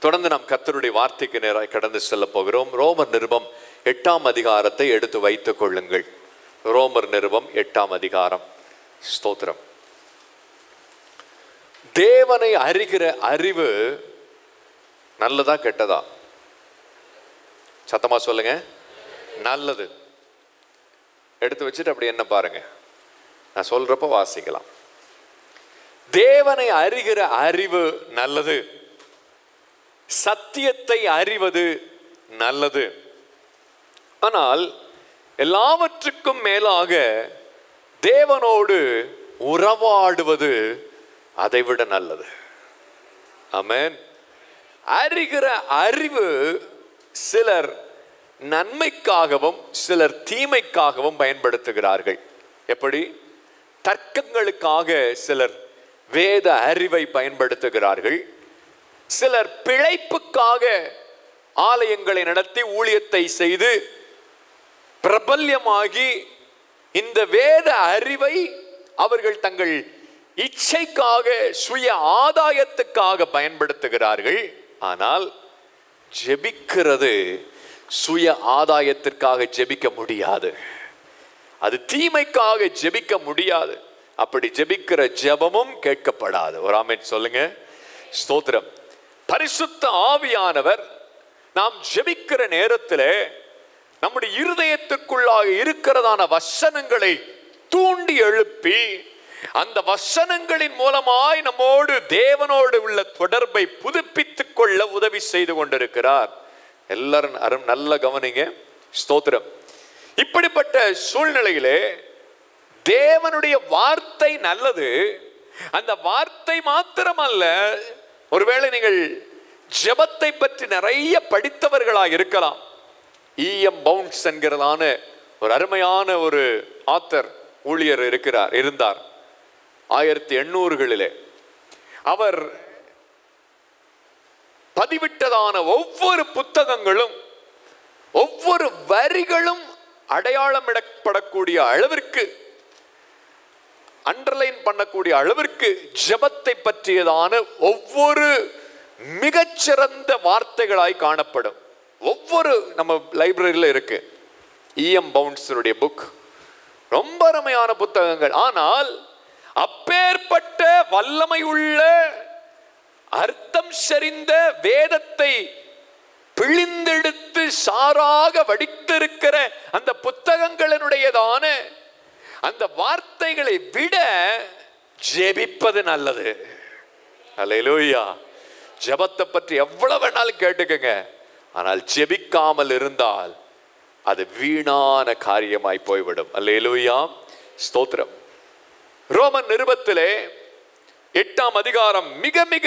தொடர்ந்து நாம் கர்த்தருடைய வார்த்தைக்கு நேராக கடந்து செல்ல போகிறோம் ரோமர் நிருபம் எட்டாம் அதிகாரத்தை எடுத்து வைத்துக் கொள்ளுங்கள் ரோமர் நிருபம் எட்டாம் அதிகாரம் ஸ்தோத்திரம் தேவனை அறிகிற அறிவு நல்லதா கெட்டதா சத்தமா சொல்லுங்க நல்லது எடுத்து வச்சுட்டு அப்படி என்ன பாருங்க நான் சொல்றப்ப வாசிக்கலாம் தேவனை அறிகிற அறிவு நல்லது சத்தியத்தை அறிவது நல்லது ஆனால் எல்லாவற்றுக்கும் மேலாக தேவனோடு உறவாடுவது அதைவிட நல்லது ஆமென் அறிகிற அறிவு சிலர் நன்மைக்காகவும் சிலர் தீமைக்காகவும் பயன்படுத்துகிறார்கள் எப்படி தர்க்கங்களுக்காக சிலர் வேத அறிவை பயன்படுத்துகிறார்கள் சிலர் பிழைப்புக்காக ஆலயங்களை நடத்தி ஊழியத்தை செய்து பிரபல்யமாகி இந்த வேத அறிவை அவர்கள் தங்கள் இச்சைக்காக சுய ஆதாயத்துக்காக பயன்படுத்துகிறார்கள் ஆனால் ஜெபிக்கிறது சுய ஆதாயத்திற்காக ஜெபிக்க முடியாது அது தீமைக்காக ஜெபிக்க முடியாது அப்படி ஜெபிக்கிற ஜெபமும் கேட்கப்படாது ஒரு ஆமென் சொல்லுங்க ஸ்தோத்திரம் பரிசுத்த ஆவியானவர் நாம் ஜெபிக்கிற நேரத்தில் நம்முடைய இருதயத்துக்குள்ளாக இருக்கிறதான வசனங்களை தூண்டி எழுப்பி அந்த வசனங்களின் மூலமாய் நம்மோடு தேவனோடு உள்ள தொடர்பை புதுப்பித்துக் கொள்ள உதவி செய்து கொண்டிருக்கிறார் எல்லாரும் அரும் நல்ல கவனிங்க ஸ்தோத்திரம் இப்படிப்பட்ட சூழ்நிலையிலே தேவனுடைய வார்த்தை நல்லது அந்த வார்த்தை மாத்திரமல்ல ஒருவேளை நீங்கள் ஜெபத்தை பற்றி நிறைய படித்தவர்களாக இருக்கலாம் இஎம் பவுன்ஸ் என்கிறதான ஒரு அருமையான ஒரு ஆத்தர் ஊழியர் இருக்கிறார் இருந்தார் ஆயிரத்தி எண்ணூறுகளிலே அவர் பதிவிட்டதான ஒவ்வொரு புத்தகங்களும் ஒவ்வொரு வரிகளும் அடையாளமிடப்படக்கூடிய அளவிற்கு அண்டர்லைன் பண்ணக்கூடிய அளவிற்கு ஜெபத்தை பற்றியதான ஒவ்வொரு மிகச்சிறந்த வார்த்தைகளாய் காணப்படும் ஒவ்வொரு நம்ம லைப்ரரியில் இருக்கு இஎம் பவுன்ஸனுடைய புக் ரொம்ப அருமையான புத்தகங்கள் ஆனால் அப்பேற்பட்ட வல்லமை உள்ள அர்த்தம் செறிந்த வேதத்தை பிழிந்தெடுத்து சாராக வடித்திருக்கிற அந்த புத்தகங்களினுடையதான அந்த வார்த்தைகளை விட ஜெபிப்பது நல்லது அல்லேலூயா ஜெபத்தை பற்றி எவ்வளவு வேணாலும் கேட்டுக்கங்க ஆனால் ஜெபிக்காமல் இருந்தால் அது வீணான காரியமாய் போய்விடும் அல்லேலூயா ஸ்தோத்திரம் ரோமன் நிருபத்திலே எட்டாம் அதிகாரம் மிக மிக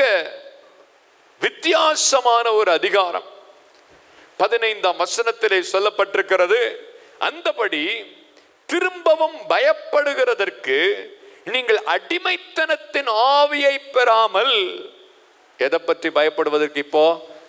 வித்தியாசமான ஒரு அதிகாரம் பதினைந்தாம் வசனத்திலே சொல்லப்பட்டிருக்கிறது அந்தபடி திரும்பவும் பயப்படுகிறதற்கு நீங்கள் அடிமைத்தனத்தின் ஆவியை பெறாமல் எதை பற்றி பயப்படுவதற்கு இப்போ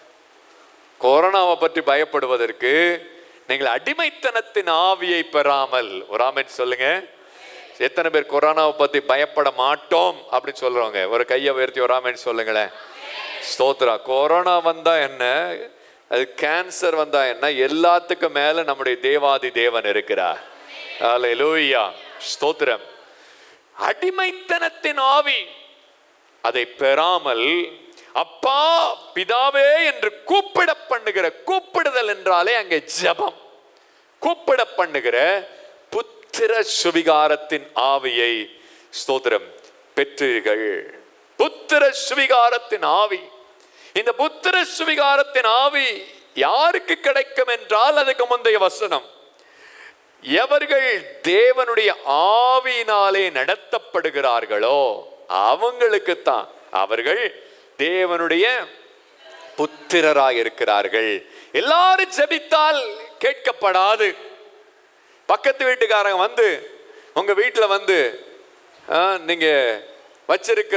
கொரோனாவை பற்றி பயப்படுவதற்கு நீங்கள் அடிமைத்தனத்தின் ஆவியை பெறாமல் ஒரு ஆமென் சொல்லுங்க எத்தனை பேர் கொரோனாவை பத்தி பயப்பட மாட்டோம் அப்படின்னு சொல்றவங்க ஒரு கையை உயர்த்தி ஒரு ஆமென் சொல்லுங்களேன் ஸ்தோத்ரா கொரோனா வந்தா என்ன அது கேன்சர் வந்தா என்ன எல்லாத்துக்கும் மேல நம்முடைய தேவாதி தேவன் இருக்கிறார் அல்லேலூயா ஸ்தோத்திரம் அடிமைத்தனத்தின் ஆவி அதை பெறாமல் அப்பா பிதாவே என்று கூப்பிட பண்ணுகிற கூப்பிடுதல் என்றாலே அங்கே ஜெபம் கூப்பிட பண்ணுகிற புத்திர சுவிகாரத்தின் ஆவியை ஸ்தோத்திரம் பெற்றீர்கள் புத்திர சுவிகாரத்தின் ஆவி இந்த புத்திர சுவிகாரத்தின் ஆவி யாருக்கு கிடைக்கும் என்றால் அதுக்கு முந்தைய வசனம் எவர்கள் தேவனுடைய ஆவியினாலே நடத்தப்படுகிறார்களோ அவங்களுக்கு தான் அவர்கள் தேவனுடைய புத்திரராய் இருக்கிறார்கள் எல்லாரும் ஜெபித்தால் கேட்கப்படாது பக்கத்து வீட்டுக்காரங்க வந்து உங்க வீட்டில் வந்து ஆ, நீங்க வச்சிருக்கிற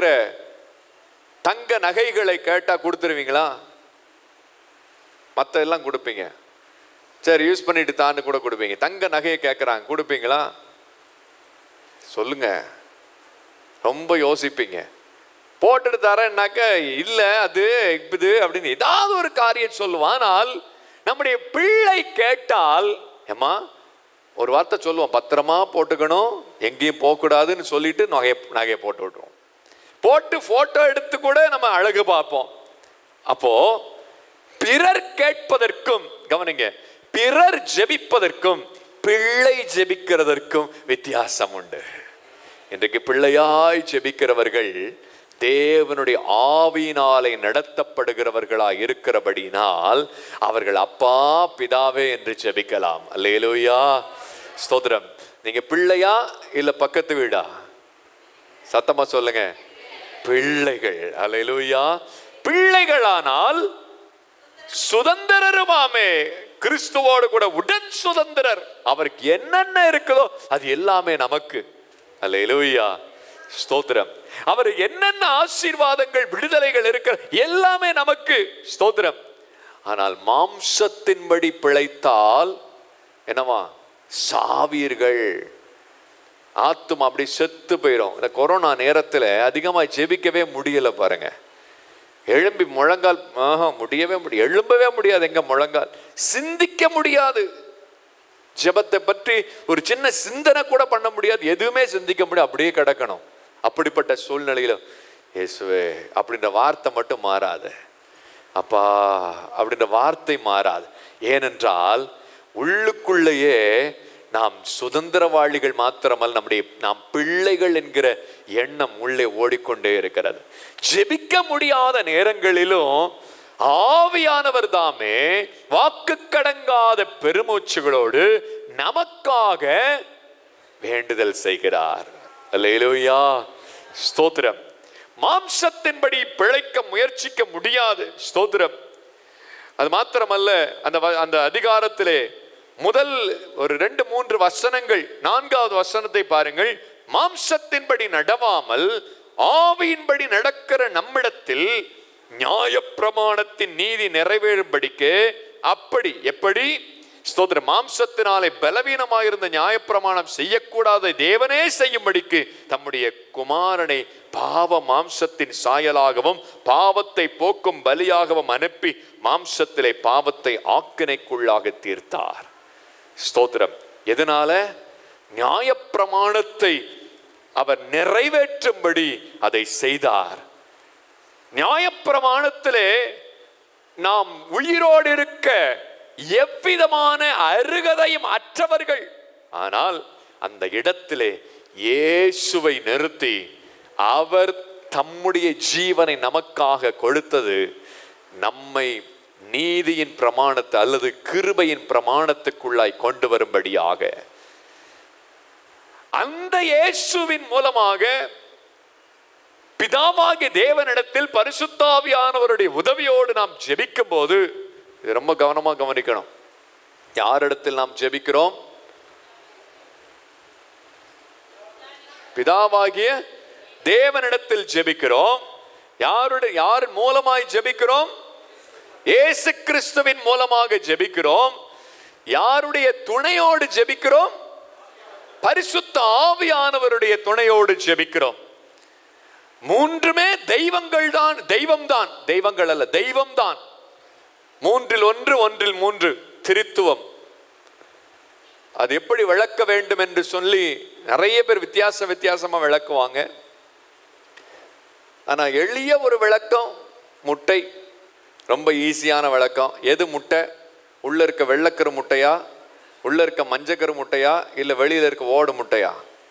தங்க நகைகளை கேட்டா கொடுத்துருவீங்களா மற்ற எல்லாம் கொடுப்பீங்க சரி யூஸ் பண்ணிட்டு தான்னு கூட கொடுப்பீங்க தங்க நகையை கேட்குறாங்க கொடுப்பீங்களா சொல்லுங்க ரொம்ப யோசிப்பீங்க போட்டுட்டு தரேன்னாக்க இல்லை அது இது அப்படின்னு ஏதாவது ஒரு காரியம் சொல்லுவான் ஆனால் நம்முடைய பிள்ளை கேட்டால் ஏம்மா ஒரு வார்த்தை சொல்லுவோம் பத்திரமா போட்டுக்கணும் எங்கேயும் போகக்கூடாதுன்னு சொல்லிட்டு நகையை நகையை போட்டு விட்டுருவோம் போட்டு போட்டோ எடுத்து கூட நம்ம அழகு பார்ப்போம் அப்போ பிறர் கேட்பதற்கும் கவனிங்க பிறர் ஜெபிப்பதற்கும் பிள்ளை ஜெபிக்கிறதற்கும் வித்தியாசம் உண்டு இன்றைக்கு பிள்ளையாய் ஜெபிக்கிறவர்கள் தேவனுடைய ஆவியினாலே நடத்தப்படுகிறவர்களாய் இருக்கிறபடினால் அவர்கள் அப்பா பிதாவே என்று ஜெபிக்கலாம் அல்லேலூயா ஸ்தோத்திரம் நீங்க பிள்ளையா இல்ல பக்கத்து வீடா சத்தமா சொல்லுங்க பிள்ளைகள் அல்லேலூயா பிள்ளைகளானால் சுதந்திரருமாமே கிறிஸ்துவோடு கூட உடன் சுதந்திரர் அவருக்கு என்னென்ன இருக்குதோ அது எல்லாமே நமக்கு அல்லேலூயா ஸ்தோத்திரம் அவர் என்னென்ன ஆசீர்வாதங்கள் விடுதலைகள் இருக்கிற எல்லாமே நமக்கு ஸ்தோத்திரம் ஆனால் மாம்சத்தின்படி பிழைத்தால் என்னவா சாவீர்கள் ஆத்தும் அப்படி செத்து போயிடும் இந்த கொரோனா நேரத்தில் அதிகமாக ஜெபிக்கவே முடியல பாருங்க எழும்பி முழங்கால் ஆஹா முடியவே முடியும் எழும்பவே முடியாது எங்க முழங்கால் சிந்திக்க முடியாது ஜெபத்தை பற்றி ஒரு சின்ன சிந்தனை கூட பண்ண முடியாது எதுவுமே சிந்திக்க முடியாது அப்படியே கிடக்கணும் அப்படிப்பட்ட சூழ்நிலையில இயேசுவே அப்படின்ற வார்த்தை மட்டும் மாறாது அப்பா அப்படின்ற வார்த்தை மாறாது ஏனென்றால் உள்ளுக்குள்ளேயே நாம் சுதந்திரவாளிகள் மாத்திரமல்ல நம்முடைய நாம் பிள்ளைகள் என்கிற எண்ணம் உள்ளே ஓடிக்கொண்டே இருக்கிறது ஜெபிக்க முடியாத நேரங்களிலும் ஆவியானவர் தாமே வாக்கு கடங்காத பெருமூச்சுகளோடு நமக்காக வேண்டுதல் செய்கிறார் அல்லேலூயா ஸ்தோத்திரம் மாம்சத்தின்படி பிழைக்க முயற்சிக்க முடியாது ஸ்தோத்திரம் அது மாத்திரமல்ல அந்த வ- அந்த அதிகாரத்திலே முதல் ஒரு ரெண்டு மூன்று வசனங்கள் நான்காவது வசனத்தை பாருங்கள் மாம்சத்தின்படி நடவாமல் ஆவியின்படி நடக்கிற நம்மிடத்தில் நியாயப்பிரமாணத்தின் நீதி நிறைவேறும்படிக்கு அப்படி எப்படி ஸ்தோத்திர மாம்சத்தினாலே பலவீனமாயிருந்த நியாயப்பிரமாணம் செய்யக்கூடாத தேவனே செய்யும்படிக்கு தம்முடைய குமாரனை பாவ மாம்சத்தின் சாயலாகவும் பாவத்தை போக்கும் பலியாகவும் அனுப்பி மாம்சத்திலே பாவத்தை ஆக்கினைக்குள்ளாக தீர்த்தார் ஸ்தோத்திரம் எதனால நியாயப்பிரமாணத்தை அவர் நிறைவேற்றும்படி அதை செய்தார் நியாயப்பிரமாணத்திலே நாம் உயிரோடு இருக்க எவ்விதமான அருகதையும் அற்றவர்கள் ஆனால் அந்த இடத்திலே இயேசுவை நிறுத்தி அவர் தம்முடைய ஜீவனை நமக்காக கொடுத்தது நம்மை நீதியின் பிரமாணத்தை அல்லது கிருபையின் பிரமாணத்துக்குள்ளாய் கொண்டு வரும்படியாக அந்த இயேசுவின் மூலமாக பிதாவாகிய தேவனிடத்தில் பரிசுத்தாவியானவருடைய உதவியோடு நாம் ஜெபிக்கும் போது இது ரொம்ப கவனமா கவனிக்கணும் யாரிடத்தில் நாம் ஜெபிக்கிறோம் பிதாவாகிய தேவனிடத்தில் ஜெபிக்கிறோம் யாருடைய யார் மூலமாய் ஜெபிக்கிறோம் இயேசு கிறிஸ்துவின் மூலமாக ஜெபிக்கிறோம் யாருடைய துணையோடு ஜெபிக்கிறோம் பரிசுத்த ஆவியானவருடைய துணையோடு ஜெபிக்கிறோம் மூன்றுமே தெய்வங்கள் தான் தெய்வம் தான் தெய்வங்கள் அல்ல தெய்வம் தான் மூன்றில் ஒன்று ஒன்றில் மூன்று திருத்துவம் அது எப்படி விளக்க வேண்டும் என்று சொல்லி நிறைய பேர் வித்தியாச வித்தியாசமா விளக்குவாங்க ஆனா எளிய ஒரு விளக்கம் முட்டை ரொம்ப ஈஸியான விளக்கம் எது முட்டை உள்ள இருக்க வெள்ளக்கரு முட்டையா உள்ள இருக்க மஞ்சக்கரு முட்டையா இல்ல வெளியில இருக்க ஓடு முட்டையா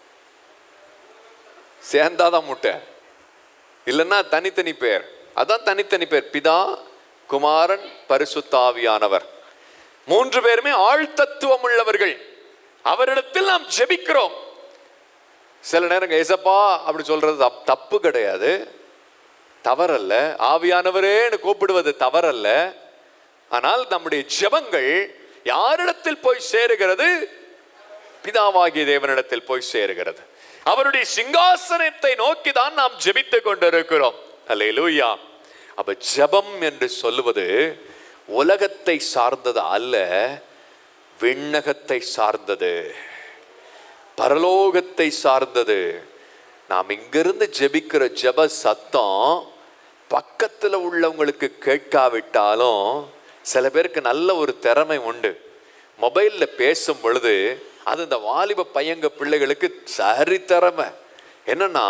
சேர்ந்தாதான் முட்டை இல்லைன்னா தனித்தனி பேர் அதான் தனித்தனி பேர் பிதா குமாரன் பரிசுத்தாவியானவர் மூன்று பேருமே ஆழ்தத்துவம் உள்ளவர்கள் அவரிடத்தில் நாம் ஜெபிக்கிறோம் சில நேரம் ஏசப்பா அப்படி சொல்றது தப்- தப்பு கிடையாது தவறல்ல ஆவியானவரேன்னு கூப்பிடுவது தவறல்ல ஆனால் நம்முடைய ஜெபங்கள் யாரிடத்தில் போய் சேருகிறது பிதாவாகிய தேவனிடத்தில் போய் சேருகிறது அவருடைய சிங்காசனத்தை நோக்கி தான் நாம் ஜெபித்துக் கொண்டிருக்கிறோம் அல்லேலூயா அப்ப ஜெபம் என்று சொல்லுவது உலகத்தை சார்ந்தது அல்ல விண்ணகத்தை சார்ந்தது பரலோகத்தை சார்ந்தது நாம் இங்கிருந்து ஜெபிக்கிற ஜெப சத்தம் பக்கத்தில் உள்ளவங்களுக்கு கேட்காவிட்டாலும் சில பேருக்கு நல்ல ஒரு திறமை உண்டு மொபைலில் பேசும் பொழுது அது இந்த வாலிப பையங்க பிள்ளைகளுக்கு சரி திறமை என்னன்னா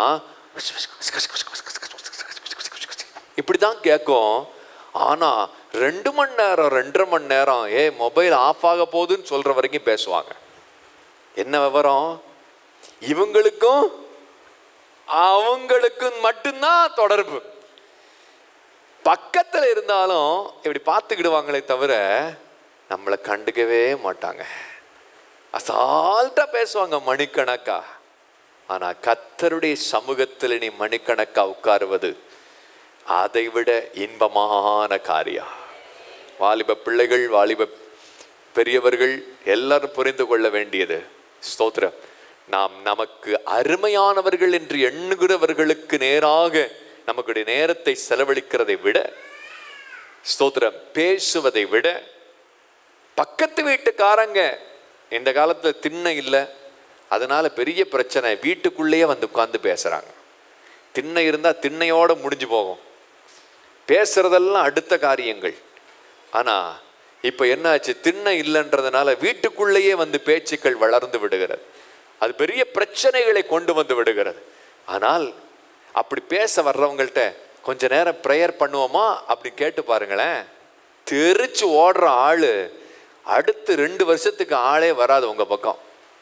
இப்படி தான் கேட்கும் ஆனால் ரெண்டு மணி நேரம் ரெண்டரை மணி நேரம் ஏ மொபைல் ஆஃப் ஆக போகுதுன்னு சொல்கிற வரைக்கும் பேசுவாங்க என்ன விவரம் இவங்களுக்கும் அவங்களுக்கும் மட்டும்தான் தொடர்பு பக்கத்தில் இருந்தாலும் இப்படி பார்த்துக்கிடுவாங்களே தவிர நம்மளை கண்டுக்கவே மாட்டாங்க அசால்ட்டாக பேசுவாங்க மணிக்கணக்கா ஆனால் கத்தருடைய சமூகத்தில் நீ மணிக்கணக்கா உட்காருவது அதை விட இன்பமான காரியம் வாலிப பிள்ளைகள் வாலிப பெரியவர்கள் எல்லாரும் புரிந்து கொள்ள வேண்டியது ஸ்தோத்திரம் நாம் நமக்கு அருமையானவர்கள் என்று எண்ணுகிறவர்களுக்கு நேராக நமக்குடைய நேரத்தை செலவழிக்கிறதை விட ஸ்தோத்திரம் பேசுவதை விட பக்கத்து வீட்டுக்காரங்க இந்த காலத்தில் திண்ணை இல்லை அதனால பெரிய பிரச்சனை வீட்டுக்குள்ளேயே வந்து உட்கார்ந்து பேசுறாங்க திண்ணை இருந்தால் திண்ணையோட முடிஞ்சு போகும் பேசுறதெல்லாம் அடுத்த காரியங்கள் ஆனா இப்போ என்னாச்சு திண்ணை இல்லைன்றதுனால வீட்டுக்குள்ளேயே வந்து பேச்சுக்கள் வளர்ந்து விடுகிறது அது பெரிய பிரச்சனைகளை கொண்டு வந்து விடுகிறது ஆனால் அப்படி பேச வர்றவங்கள்ட்ட கொஞ்ச நேரம் ப்ரேயர் பண்ணுவோமா அப்படி கேட்டு பாருங்களேன் தெரிச்சு ஓடுற ஆளு அடுத்து ரெண்டு வருஷத்துக்கு ஆளே வராது உங்க பக்கம்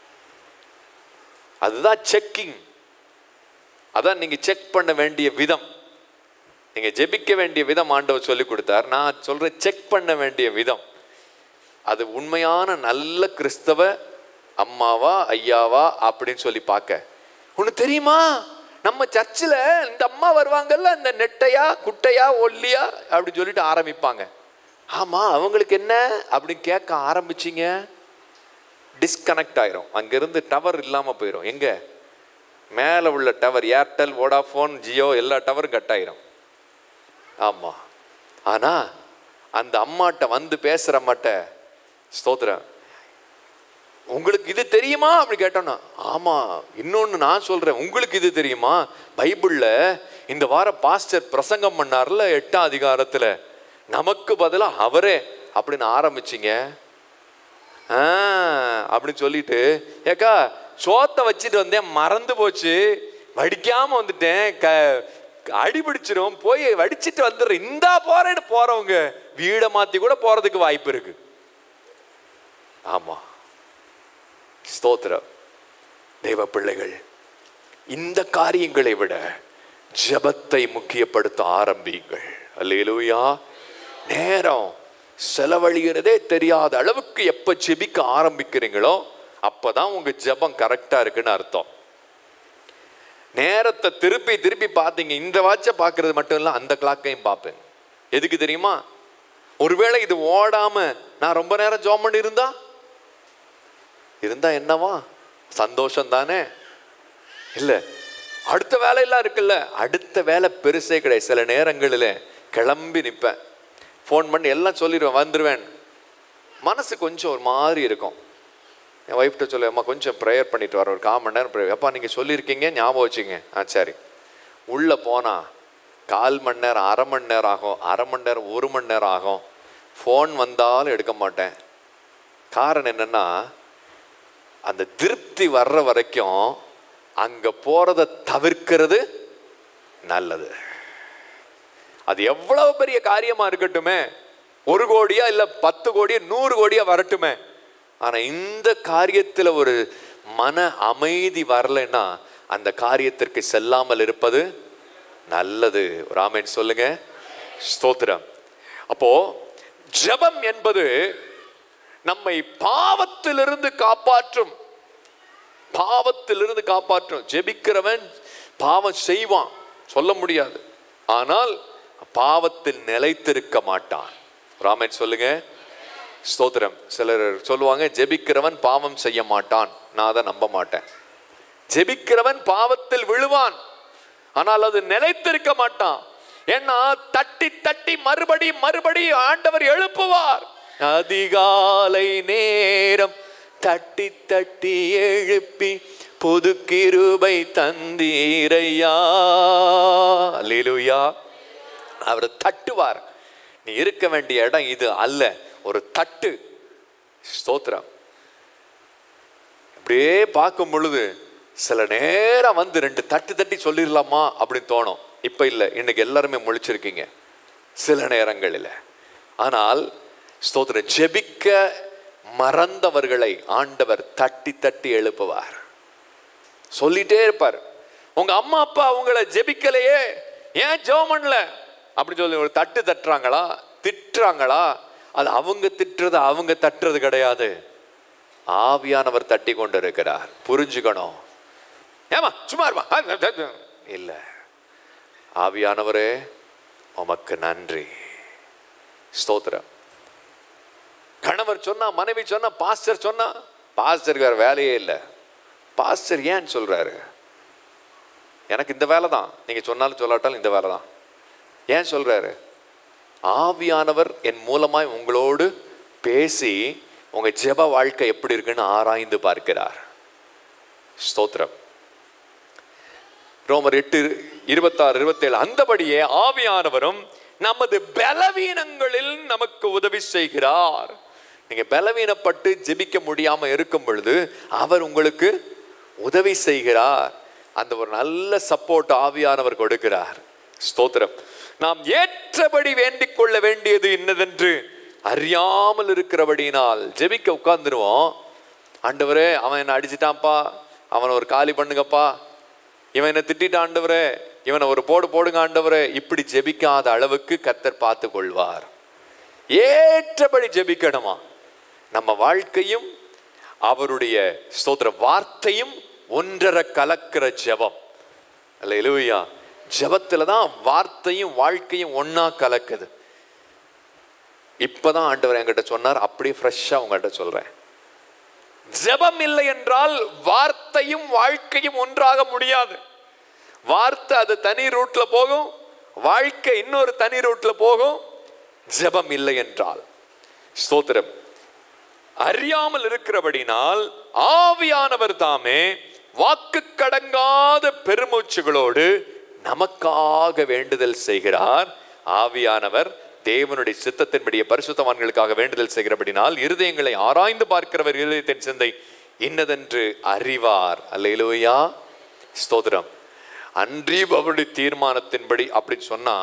அதுதான் செக்கிங் அதான் நீங்க செக் பண்ண வேண்டிய விதம் நீங்க ஜெபிக்க வேண்டிய விதம் ஆண்டவர் சொல்லி கொடுத்தார் நான் சொல்றேன் செக் பண்ண வேண்டிய விதம் அது உண்மையான நல்ல கிறிஸ்தவ அம்மாவா ஐயாவா அப்படின்னு சொல்லி பார்க்க உனக்கு தெரியுமா நம்ம சர்ச்சில் இந்த அம்மா வருவாங்கல்ல இந்த நெட்டையா குட்டையா ஒல்லியா அப்படின்னு சொல்லிட்டு ஆரம்பிப்பாங்க ஆமா அவங்களுக்கு என்ன அப்படின்னு கேட்க ஆரம்பிச்சிங்க டிஸ்கனெக்ட் ஆயிரும் அங்கிருந்து டவர் இல்லாமல் போயிடும் எங்க மேலே உள்ள டவர் ஏர்டெல் வோடாஃபோன் ஜியோ எல்லா டவரும் கட் ஆயிரும் ஆமாம் ஆனால் அந்த அம்மாட்ட வந்து பேசுகிற அம்மாட்ட ஸ்தோத்திரம் உங்களுக்கு இது தெரியுமா அப்படி கேட்டோன்னா ஆமாம் இன்னொன்று நான் சொல்கிறேன் உங்களுக்கு இது தெரியுமா பைபிளில் இந்த வாரம் பாஸ்டர் பிரசங்கம் பண்ணார்ல எட்டாம் அதிகாரத்தில் நமக்கு பதிலாக அவரே அப்படின்னு ஆரம்பிச்சிங்க ஆ அப்படின்னு சொல்லிட்டு ஏக்கா சோத்தை வச்சுட்டு வந்தேன் மறந்து போச்சு வடிக்காம வந்துட்டேன் க அடி பிடிச்சிரும் போய் வடிச்சிட்டு வந்துடுறேன் இந்தா போறேன்னு போறவங்க வீடை மாத்தி கூட போறதுக்கு வாய்ப்பு இருக்கு ஆமா ஸ்தோத்திரம் தெய்வ பிள்ளைகள் இந்த காரியங்களை விட ஜெபத்தை முக்கியப்படுத்த ஆரம்பியுங்கள் அல்லேலூயா நேரம் செலவழிகிறதே தெரியாத அளவுக்கு எப்போ ஜெபிக்க ஆரம்பிக்கிறீங்களோ அப்பதான் உங்க ஜெபம் கரெக்டா இருக்குன்னு அர்த்தம் நேரத்தை திருப்பி திருப்பி பார்த்தீங்க இந்த வாட்சை பார்க்கறது மட்டும் இல்லை அந்த கிளாக்கையும் பார்ப்பேன் எதுக்கு தெரியுமா ஒருவேளை இது ஓடாம நான் ரொம்ப நேரம் ஜோம் பண்ணி இருந்தா இருந்தா என்னவா சந்தோஷம் தானே இல்லை அடுத்த வேலையெல்லாம் இருக்குல்ல அடுத்த வேலை பெருசே கிடையாது சில நேரங்களில் கிளம்பி நிற்பேன் ஃபோன் பண்ணி எல்லாம் சொல்லிடுவேன் வந்துடுவேன் மனசு கொஞ்சம் ஒரு மாதிரி இருக்கும் என் ஒய்ஃப்ட்ட சொல்லு அம்மா கொஞ்சம் ப்ரேயர் பண்ணிட்டு வர ஒரு கால் மணி நேரம் ப்ரேயர் அப்பா நீங்கள் சொல்லியிருக்கீங்க ஞாபகம் வச்சுங்க ஆ சரி உள்ளே போனால் கால் மணி நேரம் அரை மணி நேரம் ஆகும் அரை மணி நேரம் ஒரு மணி நேரம் ஆகும் ஃபோன் வந்தாலும் எடுக்க மாட்டேன் காரணம் என்னென்னா அந்த திருப்தி வர்ற வரைக்கும் அங்கே போகிறத தவிர்க்கிறது நல்லது அது எவ்வளவு பெரிய காரியமா இருக்கட்டுமே ஒரு கோடியா இல்ல பத்து கோடியா நூறு கோடியா வரட்டுமே ஆனா இந்த காரியத்துல ஒரு மன அமைதி வரலைன்னா அந்த காரியத்திற்கு செல்லாமல் இருப்பது நல்லது ராமன் சொல்லுங்க ஸ்தோத்திரம் அப்போ ஜெபம் என்பது நம்மை பாவத்திலிருந்து காப்பாற்றும் பாவத்திலிருந்து காப்பாற்றும் ஜெபிக்கிறவன் பாவம் செய்வான் சொல்ல முடியாது ஆனால் பாவத்தில் நிலைத்திருக்க மாட்டான் ராமன் சொல்லுங்க ஸ்தோத்திரம் சிலர் சொல்லுவாங்க ஜெபிக்கிறவன் பாவம் செய்ய மாட்டான் நான் அதை நம்ப மாட்டேன் ஜெபிக்கிறவன் பாவத்தில் விழுவான் ஆனால் அது நிலைத்திருக்க மாட்டான் ஏன்னா தட்டி தட்டி மறுபடி மறுபடி ஆண்டவர் எழுப்புவார் அதிகாலை நேரம் தட்டி தட்டி எழுப்பி புது கிருபை தந்தீரையா அல்லேலூயா அவர் தட்டுவார் நீ இருக்க வேண்டிய இடம் இது அல்ல ஒரு தட்டு ஸ்தோத்திரம் அப்படியே பார்க்கும் பொழுது சில நேரம் வந்து ரெண்டு தட்டு தட்டி சொல்லிடலாமா அப்படின்னு தோணும் இப்ப இல்லை இன்னைக்கு எல்லாருமே முழிச்சிருக்கீங்க சில நேரங்களில் ஆனால் ஸ்தோத்திரம் ஜெபிக்க மறந்தவர்களை ஆண்டவர் தட்டி தட்டி எழுப்புவார் சொல்லிட்டே இருப்பார் உங்க அம்மா அப்பா உங்களை ஜெபிக்கலையே ஏன் ஜெபம் பண்ணல அப்படின்னு சொல்லி ஒரு தட்டு தட்டுறாங்களா திட்டுறாங்களா அது அவங்க திட்டுறது அவங்க தட்டுறது கிடையாது ஆவியானவர் தட்டி கொண்டு இருக்கிறார் புரிஞ்சுக்கணும் ஏமா சும்மா இருமா இல்ல ஆவியானவரே உமக்கு நன்றி ஸ்தோத்திரம் கணவர் சொன்னா மனைவி சொன்னா பாஸ்டர் சொன்னா பாஸ்டருக்கு வேற வேலையே இல்லை பாஸ்டர் ஏன் சொல்றாரு எனக்கு இந்த வேலை தான் நீங்க சொன்னாலும் சொல்லாட்டாலும் இந்த வேலை தான் ஏன் சொல்றாரு ஆவியானவர் என் மூலமாய் உங்களோடு பேசி உங்க ஜெப வாழ்க்கை எப்படி இருக்குன்னு ஆராய்ந்து பார்க்கிறார் ஸ்தோத்திரம் ரோமர் எட்டு இருபத்தாறு இருபத்தேழு அந்தபடியே ஆவியானவரும் நமது பலவீனங்களில் நமக்கு உதவி செய்கிறார் நீங்க பலவீனப்பட்டு ஜெபிக்க முடியாம இருக்கும் பொழுது அவர் உங்களுக்கு உதவி செய்கிறார் அந்த ஒரு நல்ல சப்போர்ட் ஆவியானவர் கொடுக்கிறார் ஸ்தோத்திரம் நாம் ஏற்றபடி வேண்டிக் கொள்ள வேண்டியது என்னதென்று அறியாமல் இருக்கிறபடியினால் ஜெபிக்க உட்கார்ந்துருவோம் ஆண்டவரே அவன் என்ன அடிச்சிட்டான்ப்பா அவனை ஒரு காலி பண்ணுங்கப்பா இவன் என்ன திட்டிட்டான் ஆண்டவரே இவனை ஒரு போடு போடுங்க ஆண்டவரே இப்படி ஜெபிக்காத அளவுக்கு கத்தர் பார்த்து கொள்வார் ஏற்றபடி ஜெபிக்கணுமா நம்ம வாழ்க்கையும் அவருடைய ஸ்தோத்திர வார்த்தையும் ஒன்றரை கலக்கிற ஜெபம் அல்ல இலுவையா ஜெபத்துல தான் வார்த்தையும் வாழ்க்கையும் ஒண்ணா கலக்குது இப்பதான் ஆண்டவர் என்கிட்ட சொன்னார் அப்படியே ஃப்ரெஷ்ஷா உங்கள்கிட்ட சொல்றேன் ஜெபம் இல்லை என்றால் வார்த்தையும் வாழ்க்கையும் ஒன்றாக முடியாது வார்த்தை அது தனி ரூட்ல போகும் வாழ்க்கை இன்னொரு தனி ரூட்ல போகும் ஜெபம் இல்லை என்றால் ஸ்தோத்திரம் அறியாமல் இருக்கிறபடினால் ஆவியானவர் தாமே வாக்கு கடங்காத பெருமூச்சுகளோடு நமக்காக வேண்டுதல் செய்கிறார் ஆவியானவர் தேவனுடைய சித்தத்தின்படிய பரிசுத்தவான்களுக்காக வேண்டுதல் செய்கிறபடினால் இருதயங்களை ஆராய்ந்து பார்க்கிறவர் இருதயத்தின் சிந்தை இன்னதென்று அறிவார் அல்லேலூயா ஸ்தோத்திரம் அன்றி அவருடைய தீர்மானத்தின்படி அப்படி சொன்னா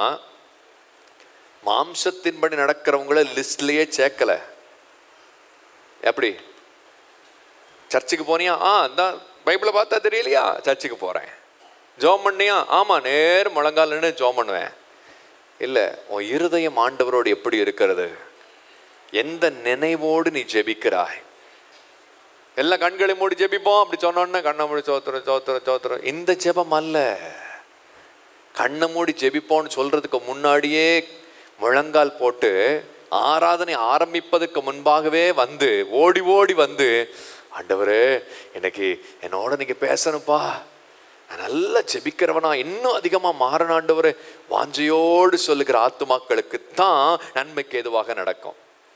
மாம்சத்தின்படி நடக்கிறவங்கள லிஸ்ட்லயே சேர்க்கல எப்படி சர்ச்சுக்கு போனியா ஆ இந்த பைபிளை பார்த்தா தெரியலையா சர்ச்சுக்கு போறேன் ஜோம் பண்ணியா ஆமா நேர் முழங்கால் நின்று ஜோம் பண்ணுவேன் இல்லை உன் இருதயம் ஆண்டவரோடு எப்படி இருக்கிறது எந்த நினைவோடு நீ ஜெபிக்கிறாய் எல்லாம் கண்களை மூடி ஜெபிப்போம் அப்படி சொன்னோன்னே கண்ணை மூடி சோத்துறோம் சோத்துறோம் சோத்துறோம் இந்த ஜெபம் அல்ல கண்ணை மூடி ஜெபிப்போம்னு சொல்றதுக்கு முன்னாடியே முழங்கால் போட்டு ஆராதனை ஆரம்பிப்பதற்கு முன்பாகவே வந்து ஓடி ஓடி வந்து ஆண்டவரே எனக்கு என்னோட நீங்க பேசணும்ப்பா நான் நல்லா ஜெபிக்கிறவனா இன்னும் அதிகமாக மாறணும் ஆண்டவரே வாஞ்சையோடு சொல்லுகிற ஆத்துமாக்களுக்கு தான் நன்மைக்கு எதுவாக நடக்கும்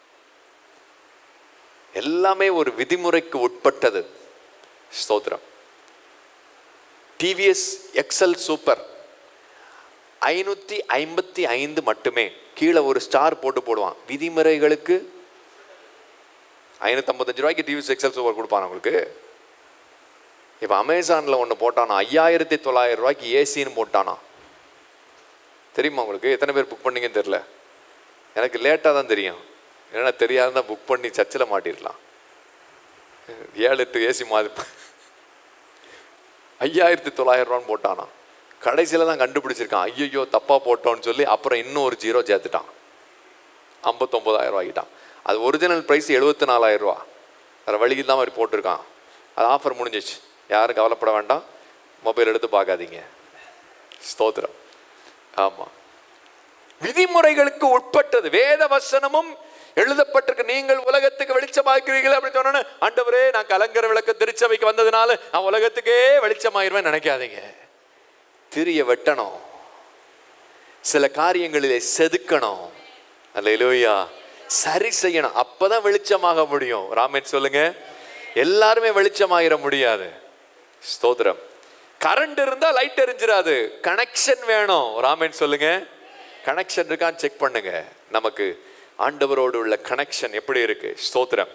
எல்லாமே ஒரு விதிமுறைக்கு உட்பட்டது ஸ்தோத்திரம் டிவிஎஸ் எக்ஸல் சூப்பர் ஐநூற்றி ஐம்பத்தி ஐந்து மட்டுமே கீழே ஒரு ஸ்டார் போட்டு போடுவான் விதிமுறைகளுக்கு ஐநூற்றம்பத்தஞ்சு ரூபாய்க்கு டிவிஎஸ் எக்ஸல் சூப்பர் கொடுப்பான் உங்களுக்கு இப்போ அமேசானில் ஒன்று போட்டானா ஐயாயிரத்தி தொள்ளாயிரம் ரூபாய்க்கு ஏசின்னு போட்டானா தெரியுமா உங்களுக்கு எத்தனை பேர் புக் பண்ணீங்கன்னு தெரில எனக்கு லேட்டாக தான் தெரியும் ஏன்னா தெரியாதுன்னா புக் பண்ணி சர்ச்சில் மாட்டிடலாம் ஏழு எட்டு ஏசி மாதிரி ஐயாயிரத்தி தொள்ளாயிரம் ரூபான்னு போட்டானா கடைசியில் தான் கண்டுபிடிச்சிருக்கான் ஐயோ தப்பாக போட்டோன்னு சொல்லி அப்புறம் இன்னும் ஒரு ஜீரோ சேர்த்துட்டான் ஐம்பத்தொம்போதாயிரம் ரூபாய்க்கிட்டான் அது ஒரிஜினல் ப்ரைஸ் எழுபத்தி நாலாயிரம் ரூபா வேறு வழி இல்லாமல் மாதிரி போட்டிருக்கான் அது ஆஃபர் முடிஞ்சிச்சு யாரும் கவலைப்பட வேண்டாம் மொபைல் எடுத்து பார்க்காதீங்க ஸ்தோத்திரம் ஆமாம் விதிமுறைகளுக்கு உட்பட்டது வேத வசனமும் எழுதப்பட்டிருக்கு நீங்கள் உலகத்துக்கு வெளிச்சமாக்கிறீர்கள் அப்படின்னு சொன்னோன்னு ஆண்டவரே நான் கலங்கர விளக்க திருச்சபைக்கு வந்ததுனால நான் உலகத்துக்கே வெளிச்சமாயிருவேன் நினைக்காதீங்க திரிய வெட்டணும் சில காரியங்களிலே செதுக்கணும் அல்ல சரி செய்யணும் அப்பதான் வெளிச்சமாக முடியும் ராமேட் சொல்லுங்க எல்லாருமே வெளிச்சமாயிர முடியாது ஸ்தோத்திரம் கரண்ட் இருந்தா லைட் எரிஞ்சிராது கனெக்ஷன் வேணும் ராமன் சொல்லுங்க கனெக்ஷன் இருக்கான்னு செக் பண்ணுங்க நமக்கு ஆண்டவரோடு உள்ள கனெக்ஷன் எப்படி இருக்கு ஸ்தோத்திரம்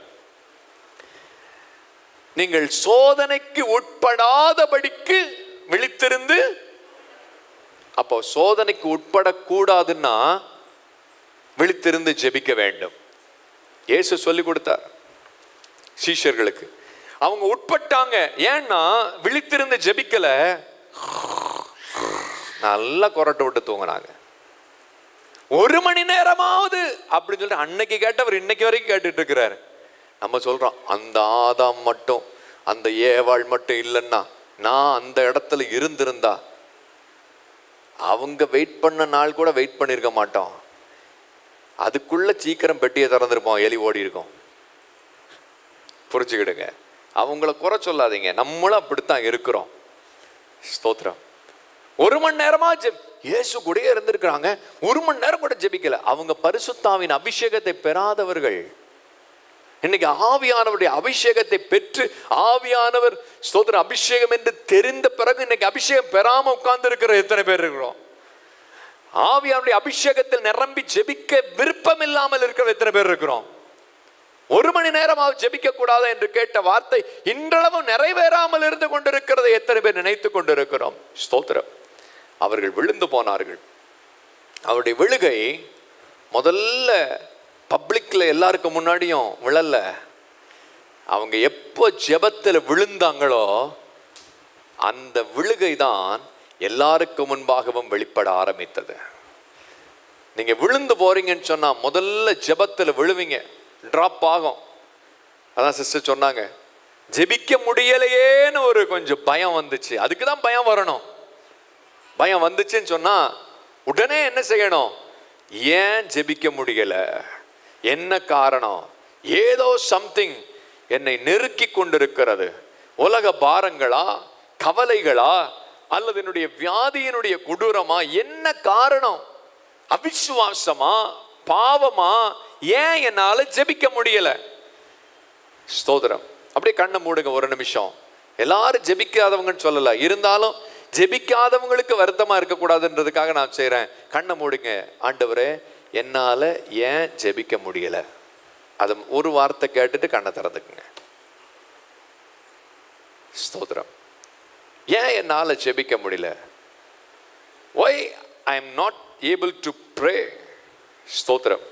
நீங்கள் சோதனைக்கு உட்படாதபடிக்கு விழித்திருந்து அப்போ சோதனைக்கு உட்படக்கூடாதுன்னா விழித்திருந்து ஜெபிக்க வேண்டும் இயேசு சொல்லி கொடுத்தார் சீஷர்களுக்கு அவங்க உட்பட்டாங்க ஏன்னா விழித்திருந்து ஜெபிக்கல நல்லா கொரட்டை விட்டு தூங்குனாங்க ஒரு மணி நேரமாவது அப்படின்னு சொல்லிட்டு அன்னைக்கு கேட்டவர் இன்னைக்கு வரைக்கும் கேட்டுட்டு இருக்கிறாரு நம்ம சொல்றோம் அந்த ஆதாம் மட்டும் அந்த ஏவாள் மட்டும் இல்லைன்னா நான் அந்த இடத்துல இருந்திருந்தா அவங்க வெயிட் பண்ண நாள் கூட வெயிட் பண்ணியிருக்க மாட்டோம் அதுக்குள்ள சீக்கிரம் பெட்டியை திறந்திருப்போம் எலி ஓடி இருக்கும் புரிச்சுக்கிடுங்க அவங்கள குறை சொல்லாதீங்க நம்மளும் அப்படித்தான் இருக்கிறோம் ஸ்தோத்திரம் ஒரு மணி நேரமா ஜெப் இயேசு கூடயே இருந்திருக்கிறாங்க ஒரு மணி நேரம் கூட ஜெபிக்கல அவங்க பரிசுத்தாவின் அபிஷேகத்தை பெறாதவர்கள் இன்னைக்கு ஆவியானவருடைய அபிஷேகத்தை பெற்று ஆவியானவர் ஸ்தோத்திர அபிஷேகம் என்று தெரிந்த பிறகு இன்னைக்கு அபிஷேகம் பெறாம உட்கார்ந்து இருக்கிற எத்தனை பேர் இருக்கிறோம் ஆவியானுடைய அபிஷேகத்தில் நிரம்பி ஜெபிக்க விருப்பம் இல்லாமல் இருக்கிற எத்தனை பேர் இருக்கிறோம் ஒரு மணி நேரமாக ஜெபிக்க கூடாது என்று கேட்ட வார்த்தை இன்றளவும் நிறைவேறாமல் இருந்து கொண்டிருக்கிறதை எத்தனை பேர் நினைத்து கொண்டிருக்கிறோம் ஸ்தோத்திரம் அவர்கள் விழுந்து போனார்கள் அவருடைய விழுகை முதல்ல பப்ளிக்ல எல்லாருக்கும் முன்னாடியும் விழல அவங்க எப்போ ஜெபத்தில் விழுந்தாங்களோ அந்த விழுகை தான் எல்லாருக்கும் முன்பாகவும் வெளிப்பட ஆரம்பித்தது நீங்க விழுந்து போறீங்கன்னு சொன்னா முதல்ல ஜெபத்தில் விழுவீங்க ட்ராப் ஆகும் அதான் சிஸ்டர் சொன்னாங்க ஜெபிக்க முடியலையேன்னு ஒரு கொஞ்சம் பயம் வந்துச்சு அதுக்கு தான் பயம் வரணும் பயம் வந்துச்சுன்னு சொன்னா உடனே என்ன செய்யணும் ஏன் ஜெபிக்க முடியல என்ன காரணம் ஏதோ சம்திங் என்னை நெருக்கி கொண்டிருக்கிறது உலக பாரங்களா கவலைகளா அல்லது என்னுடைய வியாதியினுடைய கொடூரமா என்ன காரணம் அவிசுவாசமா பாவமா ஏன் என்னால ஜெபிக்க முடியல ஸ்தோத்திரம் அப்படியே கண்ணை மூடுங்க ஒரு நிமிஷம் எல்லாரும் ஜெபிக்காதவங்கன்னு சொல்லல இருந்தாலும் ஜெபிக்காதவங்களுக்கு வருத்தமா இருக்கக்கூடாதுன்றதுக்காக நான் செய்றேன் கண்ணை மூடுங்க ஆண்டவரே என்னால ஏன் ஜெபிக்க முடியல அது ஒரு வார்த்தை கேட்டுட்டு கண்ணை திறந்துக்குங்க ஸ்தோத்திரம் ஏன் என்னால ஜெபிக்க முடியல why I am not able to pray ஸ்தோத்திரம்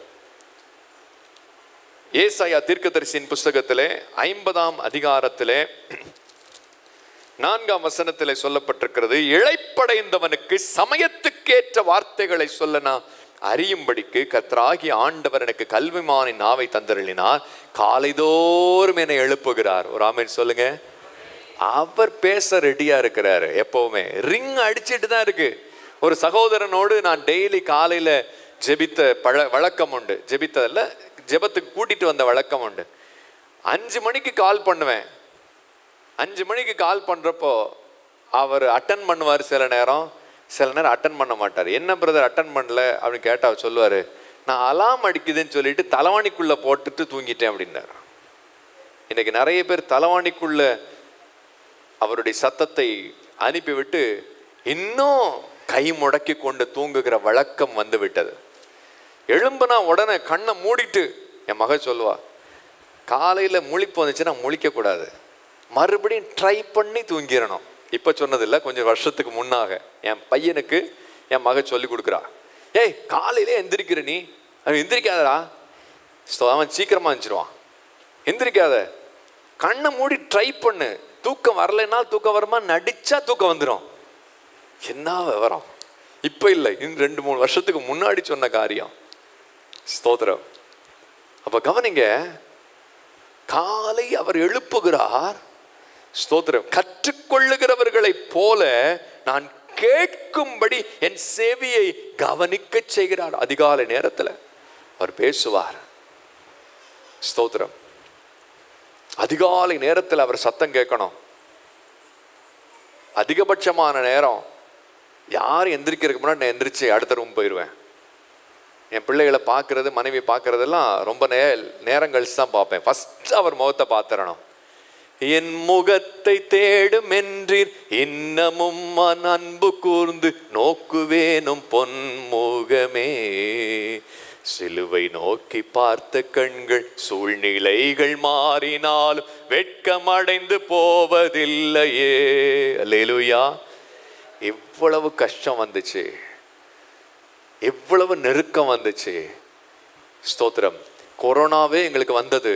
ஏசாயா தீர்க்கதரிசியின் புஸ்தகத்திலே ஐம்பதாம் அதிகாரத்திலே நான்காம் வசனத்திலே சொல்லப்பட்டிருக்கிறது இழைப்படைந்தவனுக்கு சமயத்துக்கேற்ற வார்த்தைகளை சொல்ல நான் அறியும்படிக்கு கர்த்தராகிய ஆண்டவர் எனக்கு கல்விமானின் நாவை தந்தருளினார் காலைதோறும் என்னை எழுப்புகிறார் ஒரு ஆமீன் சொல்லுங்க அவர் பேச ரெடியா இருக்கிறாரு எப்பவுமே ரிங் அடிச்சிட்டு தான் இருக்கு ஒரு சகோதரனோடு நான் டெய்லி காலையில ஜெபித்த பழ வழக்கம் உண்டு ஜெபித்ததில்ல ஜெபத்துக்கு கூட்டிட்டு வந்த வழக்கம் உண்டு அஞ்சு மணிக்கு கால் பண்ணுவேன் அஞ்சு மணிக்கு கால் பண்ணுறப்போ அவர் அட்டன் பண்ணுவார் சில நேரம் சில நேரம் அட்டன் பண்ண மாட்டார் என்ன பிரதர் அட்டன் பண்ணல அப்படின்னு கேட்டால் அவர் சொல்லுவார் நான் அலாம் அடிக்குதுன்னு சொல்லிட்டு தலைவாணிக்குள்ளே போட்டுட்டு தூங்கிட்டேன் அப்படின்னார் இன்னைக்கு நிறைய பேர் தலைவாணிக்குள்ள அவருடைய சத்தத்தை அனுப்பிவிட்டு இன்னும் கை முடக்கி கொண்டு தூங்குகிற வழக்கம் வந்து விட்டது எழும்புனா உடனே கண்ணை மூடிட்டு என் மக சொல்லுவா காலையில் முழிப்பு வந்துச்சுன்னா முழிக்கக்கூடாது மறுபடியும் ட்ரை பண்ணி தூங்கிடணும் இப்போ சொன்னதில்ல கொஞ்சம் வருஷத்துக்கு முன்னாக என் பையனுக்கு என் மக சொல்லி கொடுக்குறா ஏய் காலையிலே எந்திரிக்கிற நீ அவன் எந்திரிக்காதடா So, அவன் சீக்கிரமா எந்திரிச்சிருவான் எந்திரிக்காத கண்ணை மூடி ட்ரை பண்ணு தூக்கம் வரலைன்னா தூக்கம் வருமா நடிச்சா தூக்கம் வந்துடும் என்ன விவரம் இப்போ இல்லை இன்னும் ரெண்டு மூணு வருஷத்துக்கு முன்னாடி சொன்ன காரியம் ஸ்தோத்திரம் அப்ப கவனிங்க காலை அவர் எழுப்புகிறார் ஸ்தோத்திரம் கற்றுக்கொள்ளுகிறவர்களைப் போல நான் கேட்கும்படி என் சேவையை கவனிக்க செய்கிறார் அதிகாலை நேரத்தில் அவர் பேசுவார் ஸ்தோத்திரம் அதிகாலை நேரத்தில் அவர் சத்தம் கேட்கணும் அதிகபட்சமான நேரம் யார் எந்திரிக்கிறதுக்கு முன்னாடி நான் எந்திரிச்சு அடுத்த ரூம் போயிடுவேன் என் பிள்ளைகளை பார்க்கறது மனைவி பார்க்கறதெல்லாம் ரொம்ப நே நேரம் கழிச்சு தான் பார்ப்பேன் ஃபர்ஸ்ட் அவர் முகத்தை பார்த்துடணும் என் முகத்தை தேடும் என்றீர் இன்னமும் மன் அன்பு கூர்ந்து நோக்குவேனும் பொன்முகமே சிலுவை நோக்கி பார்த்த கண்கள் சூழ்நிலைகள் மாறினாலும் வெட்கமடைந்து போவதில்லையே அல்லேலூயா எவ்வளவு கஷ்டம் வந்துச்சு எவ்வளவு நெருக்கம் வந்துச்சு ஸ்தோத்திரம் கொரோனாவே எங்களுக்கு வந்தது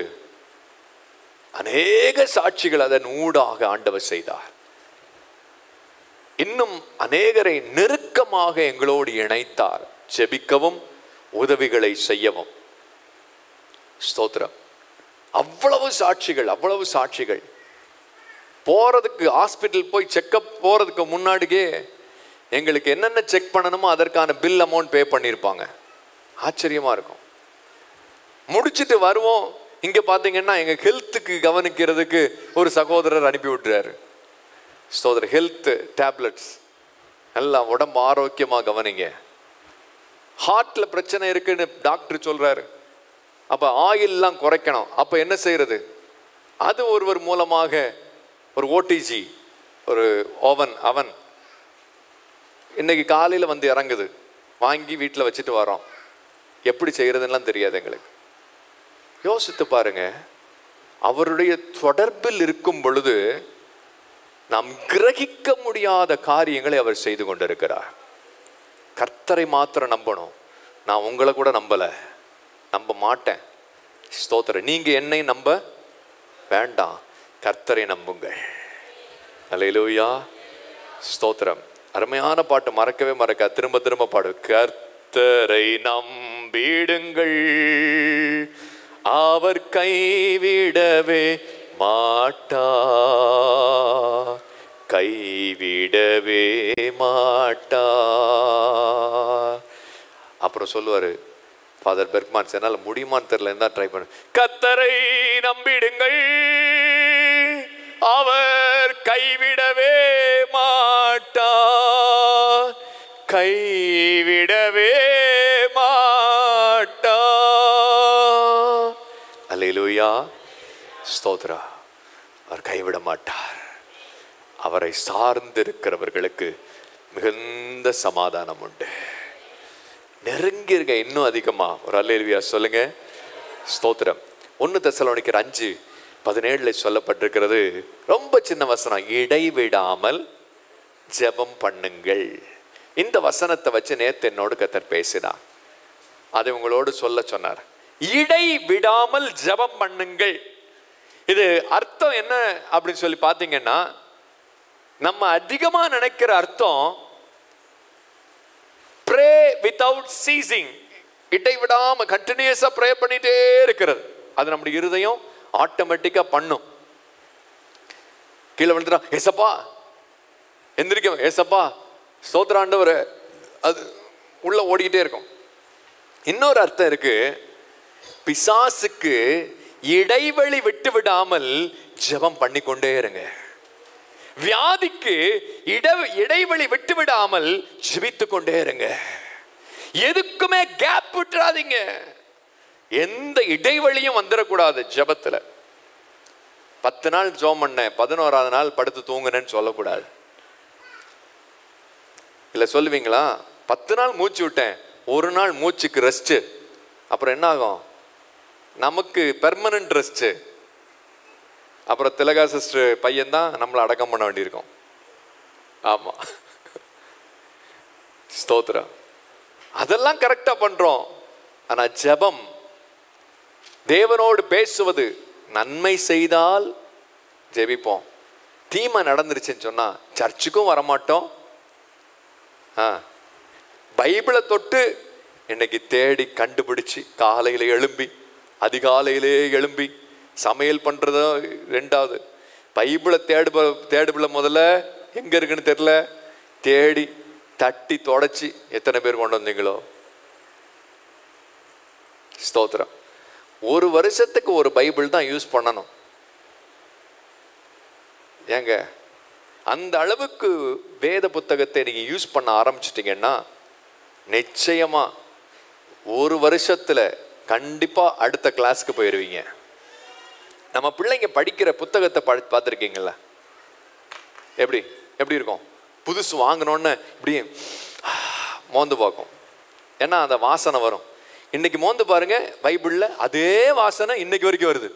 அநேக சாட்சிகள் அதன் ஊடாக ஆண்டவர் செய்தார் இன்னும் அநேகரை நெருக்கமாக எங்களோடு இணைத்தார் ஜெபிக்கவும் உதவிகளை செய்யவும் ஸ்தோத்திரம் அவ்வளவு சாட்சிகள் அவ்வளவு சாட்சிகள் போறதுக்கு ஹாஸ்பிட்டல் போய் செக்கப் போறதுக்கு முன்னாடியே எங்களுக்கு என்னென்ன செக் பண்ணணுமோ அதற்கான பில் அமௌண்ட் பே பண்ணியிருப்பாங்க ஆச்சரியமா இருக்கும் முடிச்சிட்டு வருவோம் இங்க பாத்தீங்கன்னா எங்க ஹெல்த்துக்கு கவனிக்கிறதுக்கு ஒரு சகோதரர் அனுப்பி விட்டுறாரு சகோதரர் ஹெல்த் டேப்லெட்ஸ் எல்லாம் உடம்பு ஆரோக்கியமா கவனிங்க ஹார்ட்ல பிரச்சனை இருக்குன்னு டாக்டர் சொல்றாரு அப்ப ஆயில்லாம் குறைக்கணும் அப்ப என்ன செய்யறது அது ஒருவர் மூலமாக ஒரு ஓடிஜி ஒரு ஓவன் அவன் இன்னைக்கு காலையில் வந்து இறங்குது வாங்கி வீட்டில் வச்சுட்டு வரோம் எப்படி செய்யறதுன்னெலாம் தெரியாது எங்களுக்கு யோசித்து பாருங்க அவருடைய தொடர்பில் இருக்கும் பொழுது நாம் கிரகிக்க முடியாத காரியங்களை அவர் செய்து கொண்டிருக்கிறார் கர்த்தரை மாத்திரம் நம்பணும் நான் உங்களை கூட நம்பலை நம்ப மாட்டேன் ஸ்தோத்திரம் நீங்க என்னை நம்ப வேண்டாம் கர்த்தரை நம்புங்கள் அல்லேலூயா ஸ்தோத்திரம் அருமையான பாட்டு மறக்கவே மறக்க திரும்ப திரும்ப பாடு கர்த்தரை நம்பிடுங்கள் அவர் கைவிடவே மாட்டா கைவிடவே மாட்டா அப்புறம் சொல்லுவாரு ஃபாதர் பெர்க்மான்ஸ் என்னால் முடியுமான்னு தெரியல என்ன ட்ரை பண்ண கத்தரை நம்பிடுங்கள் அவர் கைவிடவே மாட்டார் கைவிடவே மாட்டார் அல்லேலூயா ஸ்தோத்ரா அவர் கைவிட மாட்டார் அவரை சார்ந்திருக்கிறவர்களுக்கு மிகுந்த சமாதானம் உண்டு நெருங்கி இருக்க இன்னும் அதிகமா ஒரு அல்லேலுவியா சொல்லுங்க ஸ்தோத்திரம் ஒன்று தசலோனிக்கிற அஞ்சு பதினேழுல சொல்லப்பட்டிருக்கிறது ரொம்ப சின்ன வசனம் இடைவிடாமல் ஜெபம் பண்ணுங்கள் இந்த வசனத்தை வச்சு நேத்து என்னோடு கத்தர் பேசினார் அதை உங்களோடு சொல்ல சொன்னார் இடை விடாமல் ஜெபம் பண்ணுங்கள் இது அர்த்தம் என்ன அப்படின்னு சொல்லி பார்த்தீங்கன்னா நம்ம அதிகமா நினைக்கிற அர்த்தம் ப்ரே வித்தவுட் சீசிங் இடை விடாம கண்டினியூஸா ப்ரே பண்ணிட்டே இருக்கிறது அது நம்முடைய இருதயம் ஆட்டோமேட்டிக்கா பண்ணும் கீழே விழுந்துடா ஏசப்பா எந்திரிக்க ஏசப்பா ஸ்தோத்திராண்டவர் அது உள்ள ஓடிக்கிட்டே இருக்கும் இன்னொரு அர்த்தம் இருக்கு பிசாசுக்கு இடைவெளி விட்டு விடாமல் ஜெபம் பண்ணிக்கொண்டே இருங்க வியாதிக்கு இட இடைவெளி விட்டு விடாமல் ஜெபித்து கொண்டே இருங்க எதுக்குமே கேப் விட்டுறாதீங்க எந்த இடைவெளியும் வந்துடக்கூடாது ஜெபத்துல பத்து நாள் ஜோம் பண்ணேன் பதினோராவது நாள் படுத்து தூங்குனேன்னு சொல்லக்கூடாது இல்லை சொல்லுவீங்களா பத்து நாள் மூச்சு விட்டேன் ஒரு நாள் மூச்சுக்கு ரெஸ்ட் அப்புறம் என்ன ஆகும் நமக்கு பெர்மனன்ட் ரெஸ்ட் அப்புறம் திலகா சிஸ்டர் பையன் தான் நம்மளை அடக்கம் பண்ண வேண்டியிருக்கும் ஆமா ஸ்தோத்திரம் அதெல்லாம் கரெக்டா பண்றோம் ஆனா ஜெபம் தேவனோடு பேசுவது நன்மை செய்தால் ஜெபிப்போம் தீமை நடந்துருச்சுன்னு சொன்னா சர்ச்சுக்கும் வரமாட்டோம் ஆ பைபிளை தொட்டு இன்னைக்கு தேடி கண்டுபிடிச்சு காலையில எழும்பி அதிகாலையிலே எழும்பி சமையல் பண்றதோ ரெண்டாவது பைபிளை தேடு தேடுபிள்ள முதல்ல எங்க இருக்குன்னு தெரியல தேடி தட்டி தொடச்சி எத்தனை பேர் கொண்டு வந்தீங்களோ ஸ்தோத்திரம் ஒரு வருஷத்துக்கு ஒரு பைபிள் தான் யூஸ் பண்ணணும் ஏங்க அந்த அளவுக்கு வேத புத்தகத்தை நீங்க யூஸ் பண்ண ஆரம்பிச்சிட்டீங்கன்னா நிச்சயமா ஒரு வருஷத்துல கண்டிப்பா அடுத்த கிளாஸ்க்கு போயிடுவீங்க நம்ம பிள்ளைங்க படிக்கிற புத்தகத்தை படி பார்த்துருக்கீங்களா எப்படி எப்படி இருக்கும் புதுசு வாங்கினோன்னு இப்படி மோந்து பார்க்கும் ஏன்னா அந்த வாசனை வரும் இன்னைக்கு மோந்து பாருங்க பைபிளில் அதே வாசனை இன்னைக்கு வரைக்கும் வருது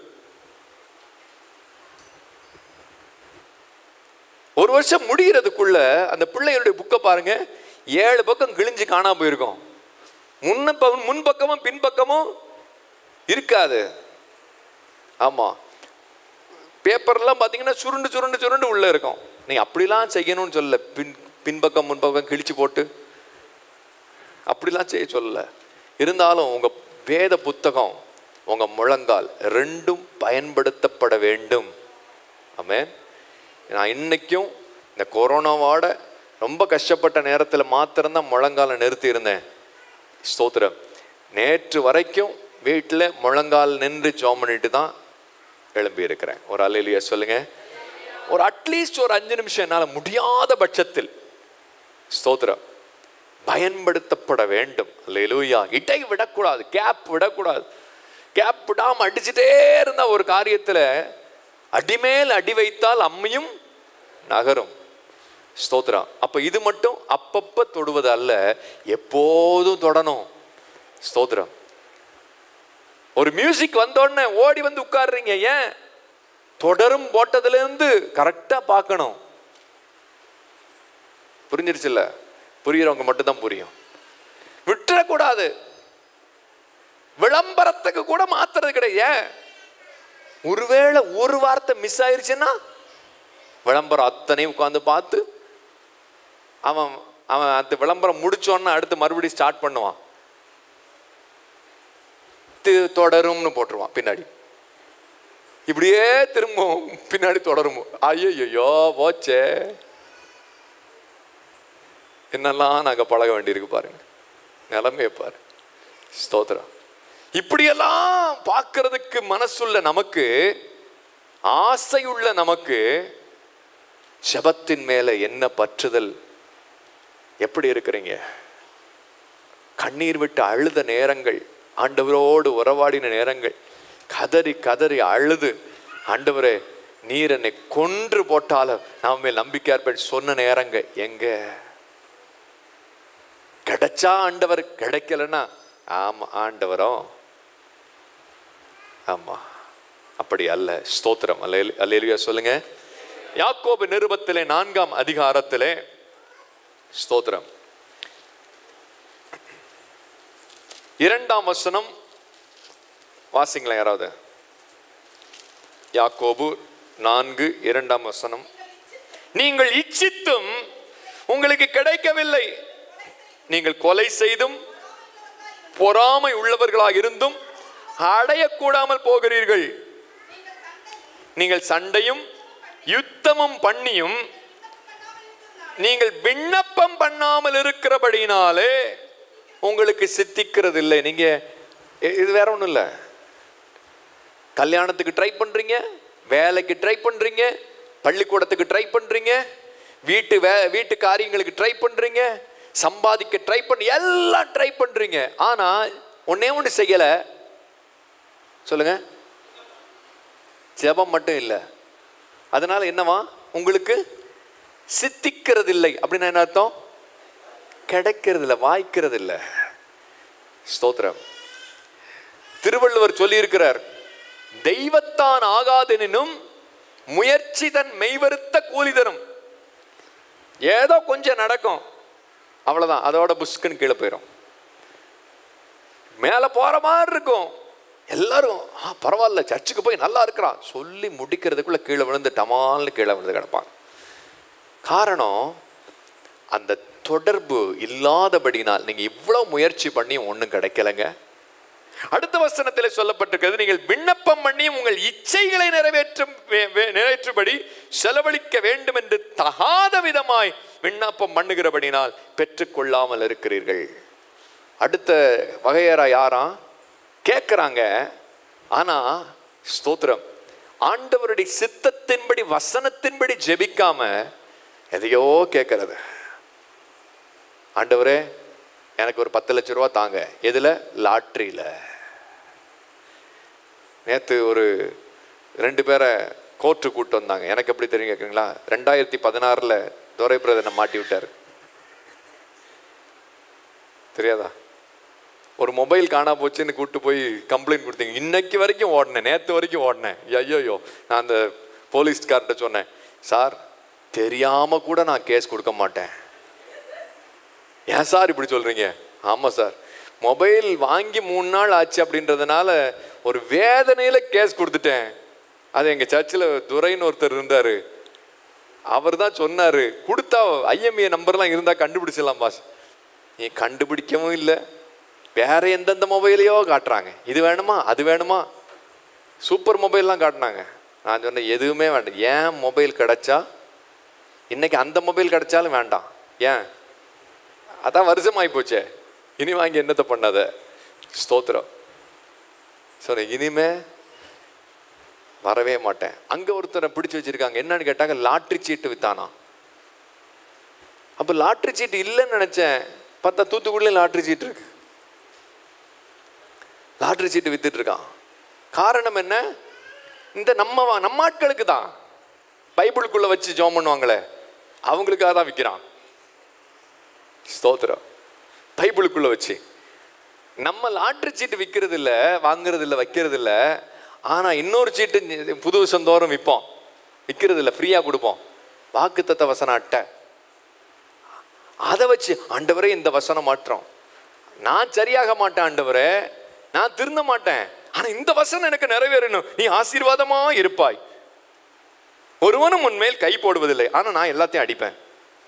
ஒரு வருஷம் முடிகிறதுக்குள்ள அந்த பிள்ளைகளுடைய புக்கை பாருங்க ஏழு பக்கம் கிழிஞ்சு காணாம போயிருக்கும் முன்ன ப- முன்பக்கமும் பின்பக்கமும் இருக்காது ஆமா பேப்பர்லாம் பார்த்தீங்கன்னா சுருண்டு சுருண்டு சுருண்டு உள்ள இருக்கும் நீ அப்படிலாம் செய்யணும்னு சொல்லல பின் பின்பக்கம் முன்பக்கம் கிழிச்சு போட்டு அப்படிலாம் செய்ய சொல்லல இருந்தாலும் உங்க வேத புத்தகம் உங்க முழங்கால் ரெண்டும் பயன்படுத்தப்பட வேண்டும் ஆமென் நான் இன்னைக்கும் இந்த கொரோனாவோட ரொம்ப கஷ்டப்பட்ட நேரத்தில் மாத்திரம்தான் முழங்காலை நிறுத்தி இருந்தேன் ஸ்தோத்திரம் நேற்று வரைக்கும் வீட்டில் முழங்கால் நின்று ஜோம் பண்ணிட்டு தான் எழும்பி இருக்கிறேன் ஒரு அலையிலியா சொல்லுங்க ஒரு அட்லீஸ்ட் ஒரு அஞ்சு நிமிஷம் என்னால் முடியாத பட்சத்தில் ஸ்தோத்திரம் பயன்படுத்தப்பட வேண்டும் அல்லேலூயா இடை விடக்கூடாது கேப் விடக்கூடாது கேப் விடாம அடிச்சுட்டே இருந்த ஒரு காரியத்துல அடிமேல் அடி வைத்தால் அம்மையும் நகரும் ஸ்தோத்திரம் அப்ப இது மட்டும் அப்பப்ப தொடுவது அல்ல எப்போதும் தொடணும் ஸ்தோத்திரம் ஒரு மியூசிக் வந்தோடனே ஓடி வந்து உட்கார்றீங்க ஏன் தொடரும் போட்டதுல இருந்து கரெக்டா பார்க்கணும் புரிஞ்சிருச்சுல்ல புரியுறவங்க மட்டும்தான் புரியும் விட்டுறக்கூடாது விளம்பரத்துக்கு கூட மாத்துறது கிடையாது ஏன்? ஒருவேளை ஒரு வார்த்தை மிஸ் ஆயிருச்சுன்னா விளம்பரம் அத்தனையும் உட்காந்து பார்த்து அவன் அவன் அந்த விளம்பரம் முடிச்சோன்னா அடுத்து மறுபடியும் ஸ்டார்ட் பண்ணுவான் தி- தொடரும்னு போட்டுருவான் பின்னாடி இப்படியே திரும்பவும் பின்னாடி தொடரும் ஐயோ போச்சே என்னெல்லாம் நாங்க பழக வேண்டியிருக்கு பாருங்க நிலைமையை பாரு ஸ்தோத்திரம் இப்படியெல்லாம் பார்க்கிறதுக்கு மனசுள்ள நமக்கு ஆசையுள்ள நமக்கு ஜெபத்தின் மேல என்ன பற்றுதல் எப்படி இருக்கிறீங்க கண்ணீர் விட்டு அழுத நேரங்கள் ஆண்டவரோடு உறவாடின நேரங்கள் கதறி கதறி அழுது ஆண்டவரே நீர் என்னை கொன்று போட்டாலும் நான் மேல் நம்பிக்கை ஏற்பட்டு சொன்ன நேரங்கள் எங்க கிடைச்சா ஆண்டவர் கிடைக்கலன்னா ஆமா ஆண்டவரும் ஆமா அப்படி அல்ல ஸ்தோத்திரம் அல்ல அல்லேலுயா சொல்லுங்க யாக்கோபு நிருபத்திலே நான்காம் அதிகாரத்திலே ஸ்தோத்திரம் இரண்டாம் வசனம் வாசிங்களேன் யாராவது யாக்கோபு நான்கு இரண்டாம் வசனம் நீங்கள் இச்சித்தும் உங்களுக்கு கிடைக்கவில்லை நீங்கள் கொலை செய்தும் பொறாமை உள்ளவர்களாக இருந்தும் அடையக்கூடாமல் போகிறீர்கள் நீங்கள் சண்டையும் யுத்தமும் பண்ணியும் நீங்கள் விண்ணப்பம் பண்ணாமல் இருக்கிறபடினாலே உங்களுக்கு சித்திக்கிறது இல்லை நீங்க இ- இது வேற ஒன்றும் இல்லை கல்யாணத்துக்கு ட்ரை பண்றீங்க வேலைக்கு ட்ரை பண்றீங்க பள்ளிக்கூடத்துக்கு ட்ரை பண்றீங்க வீட்டு வே வீட்டு காரியங்களுக்கு ட்ரை பண்றீங்க சம்பாதிக்க ட்ரை பண்ணி எல்லாம் ட்ரை பண்றீங்க ஆனா ஒண்ணே ஒன்று செய்யல சொல்லுங்க ஜெபம் மட்டும் இல்லை அதனால என்னவா உங்களுக்கு சித்திக்கிறது இல்லை அப்படின்னா என்ன அர்த்தம் கிடைக்கிறது இல்லை வாய்க்கிறது இல்லை ஸ்தோத்திரம் திருவள்ளுவர் சொல்லியிருக்கிறார் தெய்வத்தான் ஆகாதெனினும் முயற்சி தன் மெய்வருத்த கூலி தரும் ஏதோ கொஞ்சம் நடக்கும் அவ்வளவுதான் அதோட புஷ்குன்னு கீழே போயிடும் மேலே போற மாதிரி இருக்கும் எல்லாரும் ஆ பரவாயில்ல சர்ச்சுக்கு போய் நல்லா இருக்கிறான் சொல்லி முடிக்கிறதுக்குள்ள கீழே விழுந்து டமால்னு கீழே விழுந்து கிடப்பாங்க காரணம் அந்த தொடர்பு இல்லாதபடினால் நீங்க இவ்வளவு முயற்சி பண்ணி ஒண்ணும் கிடைக்கலங்க அடுத்த வசனத்தில் சொல்லப்பட்டிருக்கிறது நீங்கள் விண்ணப்பம் பண்ணி உங்கள் இச்சைகளை நிறைவேற்றும் வே- வே- நிறைவேற்றும்படி செலவழிக்க வேண்டும் என்று தகாத விதமாய் விண்ணப்பம் பண்ணுகிறபடினால் பெற்றுக்கொள்ளாமல் இருக்கிறீர்கள் அடுத்த வகையரா யாரா கேட்குறாங்க ஆனா ஸ்தோத்திரம் ஆண்டவருடைய சித்தத்தின்படி வசனத்தின்படி ஜெபிக்காம எதையோ கேட்கறது ஆண்டவரே எனக்கு ஒரு பத்து லட்ச ரூபா தாங்க எதுல லாட்ரியில நேத்து ஒரு ரெண்டு பேரை கோர்ட்டு கூட்டு வந்தாங்க எனக்கு எப்படி தெரியும் கேட்குறீங்களா ரெண்டாயிரத்தி பதினாறில் துரை பிரதனை மாட்டி விட்டார் தெரியாதா ஒரு மொபைல் காணா போச்சுன்னு கூட்டு போய் கம்ப்ளைண்ட் கொடுத்தீங்க இன்னைக்கு வரைக்கும் ஓடினேன் நேற்று வரைக்கும் ஓடினேன் ஐயோயோ நான் அந்த போலீஸ்கார்ட்ட சொன்னேன் சார் தெரியாம கூட நான் கேஸ் கொடுக்க மாட்டேன் ஏன் சார் இப்படி சொல்றீங்க ஆமா சார் மொபைல் வாங்கி மூணு நாள் ஆச்சு அப்படின்றதுனால ஒரு வேதனையில கேஸ் கொடுத்துட்டேன் அது எங்க சர்ச்சில் துரைன்னு ஒருத்தர் இருந்தாரு அவர் தான் சொன்னாரு கொடுத்தா ஐஎம்ஏ நம்பர்லாம் இருந்தா கண்டுபிடிச்சிடலாம் பாஸ் நீ கண்டுபிடிக்கவும் இல்லை வேற எந்தெந்த மொபைலையோ காட்டுறாங்க இது வேணுமா அது வேணுமா சூப்பர் மொபைல்லாம் காட்டினாங்க நான் சொன்னேன் எதுவுமே வேண்டாம் ஏன் மொபைல் கிடைச்சா இன்னைக்கு அந்த மொபைல் கிடைச்சாலும் வேண்டாம் ஏன் அதான் வருஷமாகி போச்சே இனி வாங்கி என்னத்தை பண்ணாத ஸ்தோத்திரம் சொன்னேன் இனிமே வரவே மாட்டேன் அங்க ஒருத்தரை பிடிச்சு வச்சிருக்காங்க என்னன்னு கேட்டாங்க லாட்ரி சீட்டு வித்தானா அப்ப லாட்ரி சீட்டு இல்லைன்னு நினைச்சேன் பார்த்தா தூத்துக்குடியில லாட்ரி சீட்டு இருக்கு லாட்ரி சீட்டு வித்துட்டு இருக்கான் காரணம் என்ன இந்த நம்ம வா- நம்ம ஆட்களுக்கு தான் பைபிளுக்குள்ள வச்சு ஜோம் பண்ணுவாங்களே அவங்களுக்காக தான் விற்கிறான் ஸ்தோத்திரம் பைபிளுக்குள்ள வச்சு நம்ம லாட்ரி சீட்டு விற்கிறது இல்ல வாங்குறது இல்ல வைக்கிறது இல்ல ஆனா இன்னொரு சீட்டு புது வருஷம் தோறும் விற்போம் விற்கிறது இல்ல ஃப்ரீயா கொடுப்போம் வாக்குத்தத்த வசன அட்டை அதை வச்சு ஆண்டவரே இந்த வசனம் மாற்றம் நான் சரியாக மாட்டேன் ஆண்டவரே நான் திருந்த மாட்டேன் ஆனா இந்த வசனம் எனக்கு நிறைவேறணும் நீ ஆசீர்வாதமா இருப்பாய் ஒருவனும் உன்மேல் கை போடுவதில்லை ஆனா நான் எல்லாத்தையும் அடிப்பேன்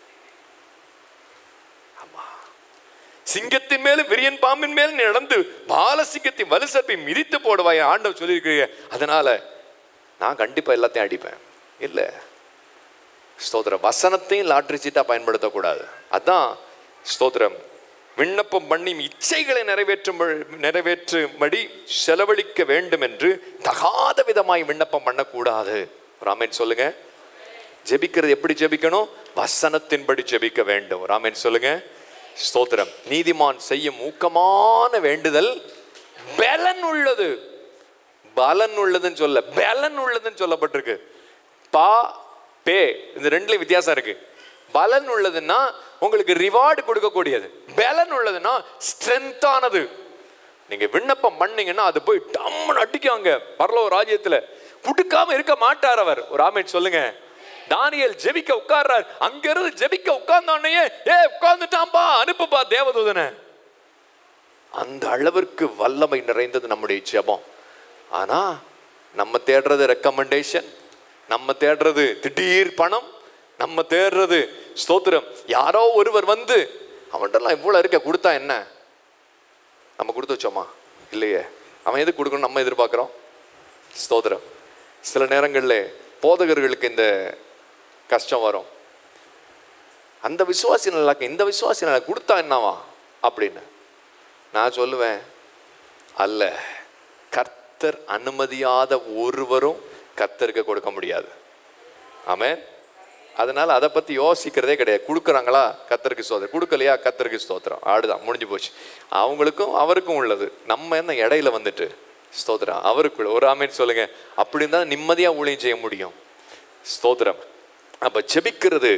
ஆமா. சிங்கத்தின் மேலும் விரியன் பாம்பின் மேல் நடந்து பால சிங்கத்தின் வலு சர்ப்பை மிதித்து போடுவாய் ஆண்டவர் சொல்லியிருக்கிறீங்க அதனால நான் கண்டிப்பா எல்லாத்தையும் அடிப்பேன் இல்ல ஸ்தோத்திரம் வசனத்தையும் லாட்ரி சீட்டா பயன்படுத்தக்கூடாது அதான் ஸ்தோத்திரம் விண்ணப்பம் பண்ணி இச்சைகளை நிறைவேற்றும் நிறைவேற்றும்படி செலவழிக்க வேண்டும் என்று தகாத விதமாய் விண்ணப்பம் பண்ணக்கூடாது ராமேன் சொல்லுங்க ஜெபிக்கிறது எப்படி ஜெபிக்கணும் வசனத்தின்படி ஜெபிக்க வேண்டும் ராமேன் சொல்லுங்க ஸ்தோத்திரம் நீதிமான் செய்யும் ஊக்கமான வேண்டுதல் பலன் உள்ளது பலன் உள்ளதுன்னு சொல்ல பலன் உள்ளதுன்னு சொல்லப்பட்டிருக்கு பா பே இந்த ரெண்டுல வித்தியாசம் இருக்கு பலன் உள்ளதுன்னா உங்களுக்கு ரிவார்டு கொடுக்கக்கூடியது பலன் உள்ளதுன்னா ஸ்ட்ரென்த்தானது நீங்க விண்ணப்பம் பண்ணீங்கன்னா அது போய் டம்னு அடிக்காங்க பரலோ ராஜ்யத்துல குடுக்காம இருக்க மாட்டார் அவர் ஒரு ஆமேன் சொல்லுங்க தானியல் ஜெபிக்க உட்கார்றார் அங்க இருந்து ஜெபிக்க உட்கார்ந்தோடனே ஏ உட்கார்ந்துட்டான்பா அனுப்புப்பா தேவதூதனை அந்த அளவிற்கு வல்லமை நிறைந்தது நம்முடைய ஜெபம் ஆனா நம்ம தேடுறது ரெக்கமெண்டேஷன் நம்ம தேடுறது திடீர் பணம் நம்ம தேடுறது ஸ்தோத்திரம் யாரோ ஒருவர் வந்து அவன்கிட்டலாம் இவ்வளோ இருக்க கொடுத்தா என்ன நம்ம கொடுத்து வச்சோமா இல்லையே அவன் எது கொடுக்கணும் நம்ம எதிர்பார்க்குறோம் ஸ்தோத்திரம் சில நேரங்களில் போதகர்களுக்கு இந்த கஷ்டம் வரும் அந்த விசுவாசி நல்லா இருக்கு, இந்த விசுவாசி நல்லா கொடுத்தா என்னவா அப்படின்னு நான் சொல்லுவேன் அல்ல கர்த்தர் அனுமதியாத ஒருவரும் கர்த்தருக்கு கொடுக்க முடியாது ஆமென் அதனால அதை பத்தி யோசிக்கிறதே கிடையாது கொடுக்குறாங்களா கத்தருக்கு ஸ்தோத்திரம் கொடுக்கலையா கத்தருக்கு ஸ்தோத்திரம் ஆடுதான் முடிஞ்சு போச்சு அவங்களுக்கும் அவருக்கும் உள்ளது நம்ம என்ன இடையில வந்துட்டு ஸ்தோத்திரம் அவருக்குள்ள ஒரு ஆமேன் சொல்லுங்க அப்படி இருந்தால் நிம்மதியா ஊழியம் செய்ய முடியும் ஸ்தோத்திரம் அப்ப ஜெபிக்கிறது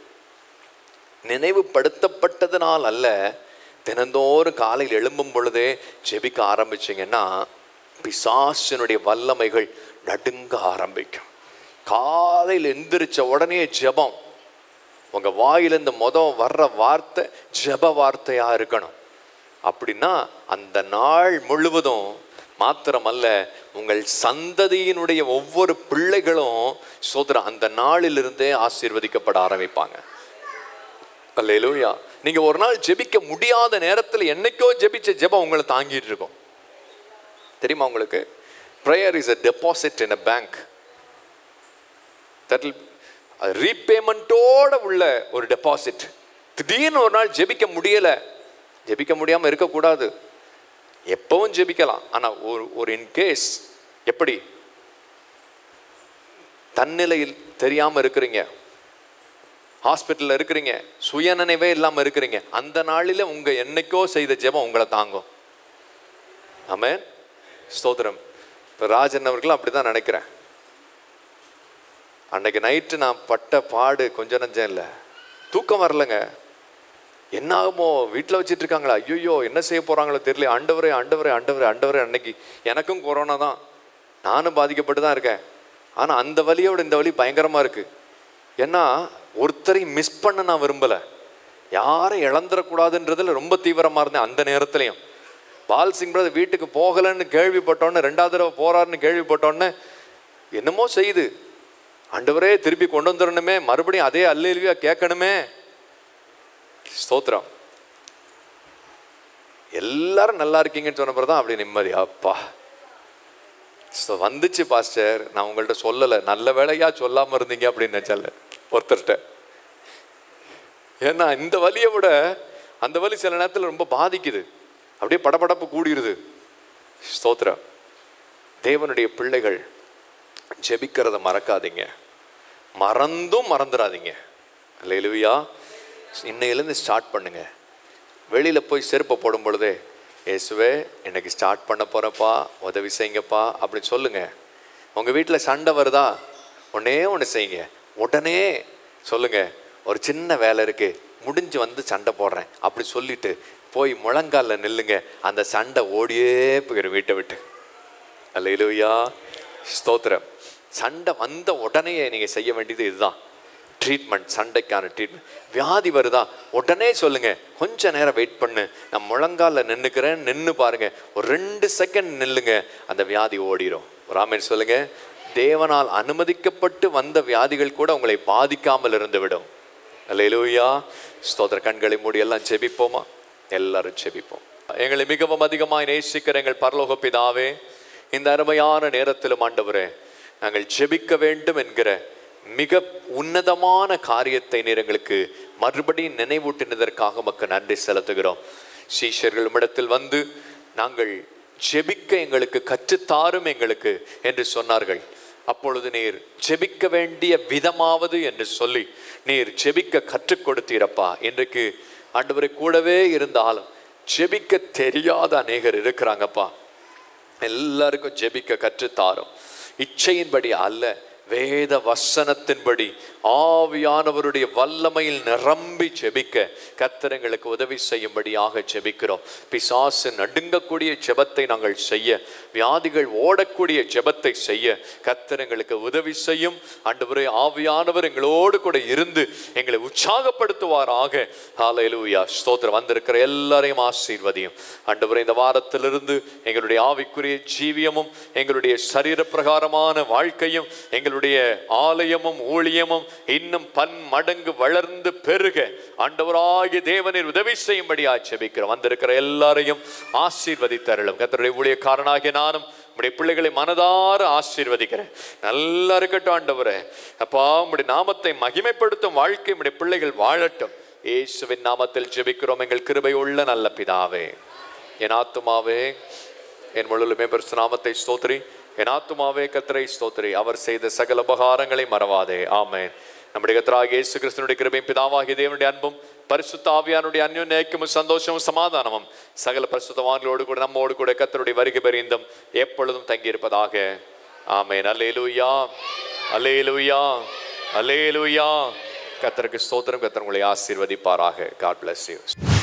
நினைவுபடுத்தப்பட்டதனால் அல்ல தினந்தோறும் காலையில் எழும்பும் பொழுதே ஜெபிக்க ஆரம்பிச்சீங்கன்னா பிசாசினுடைய வல்லமைகள் நடுங்க ஆரம்பிக்கும் காலையில் எந்திரிச்ச உடனே ஜெபம் உங்க வாயிலிருந்து மொதல் வர்ற வார்த்தை ஜெப வார்த்தையா இருக்கணும் அப்படின்னா அந்த நாள் முழுவதும் மாத்திரமல்ல உங்கள் சந்ததியினுடைய ஒவ்வொரு பிள்ளைகளும் சோதரம் அந்த நாளிலிருந்தே ஆசீர்வதிக்கப்பட ஆரம்பிப்பாங்க அல்லேலூயா நீங்க ஒரு நாள் ஜெபிக்க முடியாத நேரத்தில் என்னைக்கோ ஜெபிச்ச ஜெபம் உங்களை தாங்கிட்டு இருக்கும் தெரியுமா உங்களுக்கு prayer is a deposit in a bank that ரீபேமெண்ட்டோட உள்ள ஒரு டெபாசிட் திடீர்னு ஒரு நாள் ஜெபிக்க முடியல ஜெபிக்க முடியாம இருக்கக்கூடாது எப்பவும் ஜெபிக்கலாம் ஆனா ஒரு ஒரு இன்கேஸ் எப்படி தன்னிலையில் தெரியாம இருக்கிறீங்க ஹாஸ்பிட்டல்ல இருக்கிறீங்க சுயநினைவே இல்லாம இருக்கிறீங்க அந்த நாளில உங்க என்னைக்கோ செய்த ஜெபம் உங்களை தாங்கும் ஆமென் ஸ்தோத்திரம் இப்போ ராஜன் அவர்களும் அப்படிதான் நினைக்கிறேன் அன்னைக்கு நைட்டு நான் பட்ட பாடு கொஞ்சம் நஞ்சம் இல்லை தூக்கம் வரலங்க என்ன ஆகுமோ வீட்டில் வச்சிட்டு இருக்காங்களா ஐயோ என்ன செய்ய போறாங்களோ தெரியல ஆண்டவரே ஆண்டவரே ஆண்டவரே ஆண்டவரே அன்னைக்கு எனக்கும் கொரோனா தான் நானும் பாதிக்கப்பட்டு தான் இருக்கேன் ஆனால் அந்த வலியோட இந்த வலி பயங்கரமாக இருக்கு ஏன்னா ஒருத்தரையும் மிஸ் பண்ண நான் விரும்பலை யாரும் இழந்துடக்கூடாதுன்றதுல ரொம்ப தீவிரமாக இருந்தேன் அந்த நேரத்துலையும் பால் சிங் பிரதர் வீட்டுக்கு போகலைன்னு கேள்விப்பட்டோன்னே ரெண்டாவது தடவை போறாருன்னு கேள்விப்பட்டோன்னே என்னமோ செய்யுது ஆண்டவரே திருப்பி கொண்டு வந்துடணுமே மறுபடியும் அதே அல்லேலுவியா கேட்கணுமே ஸ்தோத்திரம் எல்லாரும் நல்லா இருக்கீங்கன்னு சொன்ன பிறகு தான் அப்படி நிம்மதி அப்பா ஸோ வந்துச்சு பாஸ்டர் நான் உங்கள்ட்ட சொல்லலை நல்ல வேலையா சொல்லாமல் இருந்தீங்க அப்படின்னு நினச்சால ஒருத்தர்கிட்ட ஏன்னா இந்த வலியை விட அந்த வலி சில நேரத்தில் ரொம்ப பாதிக்குது அப்படியே படபடப்பு கூடிருது ஸ்தோத்திரம் தேவனுடைய பிள்ளைகள் ஜெபிக்கிறத மறக்காதீங்க மறந்தும் மறந்துடாதீங்க இல்லையா இன்னையிலேருந்து ஸ்டார்ட் பண்ணுங்க வெளியில் போய் செருப்பை போடும் பொழுதே இயேசுவே இன்னைக்கு ஸ்டார்ட் பண்ண போகிறப்பா உதவி செய்யுங்கப்பா அப்படின்னு சொல்லுங்க உங்கள் வீட்டில் சண்டை வருதா ஒன்னே ஒன்று செய்யுங்க உடனே சொல்லுங்க ஒரு சின்ன வேலை இருக்கு முடிஞ்சு வந்து சண்டை போடுறேன் அப்படி சொல்லிட்டு போய் முழங்காலில் நில்லுங்க அந்த சண்டை ஓடியே போயிடும் வீட்டை விட்டு அல்லையிலுயா ஸ்தோத்திரம் சண்டை வந்த உடனே நீங்கள் செய்ய வேண்டியது இதுதான் ட்ரீட்மெண்ட் சண்டைக்கான ட்ரீட்மெண்ட் வியாதி வருதா உடனே சொல்லுங்க கொஞ்ச நேரம் வெயிட் பண்ணு நான் முழங்கால நின்னுக்கிறேன் நின்று பாருங்க ஒரு ரெண்டு செகண்ட் நில்லுங்க அந்த வியாதி ஓடிரும் ராமன் சொல்லுங்க தேவனால் அனுமதிக்கப்பட்டு வந்த வியாதிகள் கூட உங்களை பாதிக்காமல் இருந்து விடும் அல்லேலூயா ஸ்தோத்திர கண்களை மூடி எல்லாம் ஜெபிப்போமா எல்லாரும் ஜெபிப்போம் எங்களை மிகவும் அதிகமாய் நேசிக்கிற எங்கள் பரலோக பிதாவே இந்த அருமையான நேரத்திலும் ஆண்டவரே நாங்கள் ஜெபிக்க வேண்டும் என்கிற மிக உன்னதமான காரியத்தை நீர் எங்களுக்கு மறுபடியும் நினைவூட்டினதற்காக மக்கள் நன்றி செலுத்துகிறோம் சீஷர்கள் இடத்தில் வந்து நாங்கள் ஜெபிக்க எங்களுக்கு கற்றுத்தாரும் எங்களுக்கு என்று சொன்னார்கள் அப்பொழுது நீர் ஜெபிக்க வேண்டிய விதமாவது என்று சொல்லி நீர் ஜெபிக்க கற்றுக் கொடுத்தீரப்பா இன்றைக்கு ஆண்டவரை கூடவே இருந்தாலும் ஜெபிக்க தெரியாத அநேகர் இருக்கிறாங்கப்பா எல்லாருக்கும் ஜெபிக்க கற்றுத்தாரும் இச்சையின்படி அல்ல வேத வசனத்தின்படி ஆவியானவருடைய வல்லமையில் நிரம்பி ஜெபிக்க கத்திரங்களுக்கு உதவி செய்யும்படியாக ஜெபிக்கிறோம் பிசாசு நடுங்கக்கூடிய ஜெபத்தை நாங்கள் செய்ய வியாதிகள் ஓடக்கூடிய ஜெபத்தை செய்ய கத்திரங்களுக்கு உதவி செய்யும் ஆண்டவரே ஆவியானவர் எங்களோடு கூட இருந்து எங்களை உற்சாகப்படுத்துவாராக ஹalleluya ஸ்தோத்திரம் வந்திருக்கிற எல்லாரையும் ஆசீர்வதியும் ஆண்டவரே இந்த வாரத்திலிருந்து எங்களுடைய ஆவிக்குரிய ஜீவியமும் எங்களுடைய சரீர பிரகாரமான வாழ்க்கையும் எங்களுடைய ஆலயமும் ஊழியமும் இன்னும் பன் மடங்கு வளர்ந்து பெருக ஆண்டவராகிய தேவனின் உதவி செய்யும்படி ஆட்சேபிக்கிறோம் வந்திருக்கிற எல்லாரையும் ஆசீர்வதித்தருளும் கத்தருடைய ஊழியக்காரனாகிய நானும் உடைய பிள்ளைகளை மனதார ஆசீர்வதிக்கிறேன் நல்லா இருக்கட்டும் ஆண்டவரே அப்பா உம்முடைய நாமத்தை மகிமைப்படுத்தும் வாழ்க்கை உம்முடைய பிள்ளைகள் வாழட்டும் இயேசுவின் நாமத்தில் ஜெபிக்கிறோம் எங்கள் கிருபை உள்ள நல்ல பிதாவே என் ஆத்துமாவே என் முழுமே பெருசு நாமத்தை ஸ்தோத்திரி என் ஆத்துமாவே கத்திரை ஸ்தோத்திரி அவர் செய்த சகல உபகாரங்களை மறவாதே ஆமென் நம்முடைய கத்தராக இயேசு கிறிஸ்தனுடைய கிருபையும் பிதாவாகிய தேவனுடைய அன்பும் பரிசுத்த ஆவியானுடைய அந்யோன்ய ஐக்கியமும் சந்தோஷமும் சமாதானமும் சகல பரிசுத்தவான்களோடு கூட நம்மோடு கூட கத்தருடைய வருகை பெரிந்தும் எப்பொழுதும் தங்கியிருப்பதாக ஆமென் அல்லேலூயா அல்லேலூயா அல்லேலூயா கத்தருக்கு ஸ்தோத்திரம் கத்தர் உங்களை ஆசீர்வதிப்பாராக காட் bless you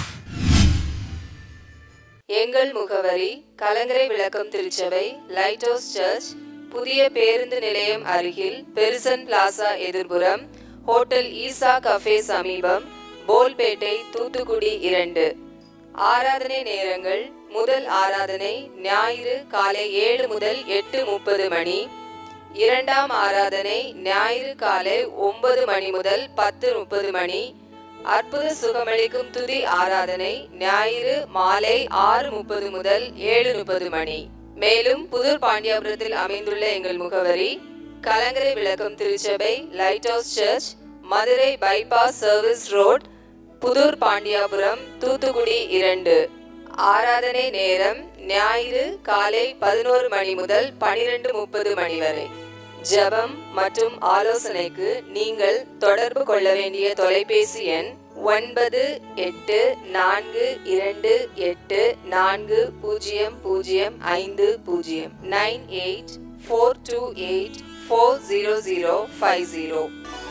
எங்கள் முகவரி கலங்கரை விளக்கம் திருச்சபை லைட் ஹவுஸ் சர்ச் புதிய பேருந்து நிலையம் அருகில் பெருசன் பிளாசா எதிர்புறம் ஹோட்டல் ஈசா கஃபே சமீபம் போல்பேட்டை தூத்துக்குடி இரண்டு ஆராதனை நேரங்கள் முதல் ஆராதனை ஞாயிறு காலை ஏழு முதல் எட்டு முப்பது மணி இரண்டாம் ஆராதனை ஞாயிறு காலை ஒன்பது மணி முதல் பத்து முப்பது மணி அற்புத சுகமளிக்கும் துதி ஆராதனை ஞாயிறு மாலை ஆறு முப்பது முதல் ஏழு முப்பது மணி மேலும் புதூர் பாண்டியாபுரத்தில் அமைந்துள்ள எங்கள் முகவரி கலங்கரை விளக்கம் திருச்சபை light house church Madurai bypass service road Puthur Pandiyapuram Thoothukudi இரண்டு ஆராதனை நேரம் ஞாயிறு காலை பதினோரு மணி முதல் பனிரெண்டு முப்பது மணி வரை ஜெபம் மற்றும் ஆலோசனைக்கு நீங்கள் தொடர்பு கொள்ள வேண்டிய தொலைபேசி எண் ஒன்பது எட்டு நான்கு இரண்டு எட்டு நான்கு பூஜ்ஜியம் பூஜ்ஜியம் ஐந்து பூஜ்ஜியம் nine eight four two eight four zero zero five zero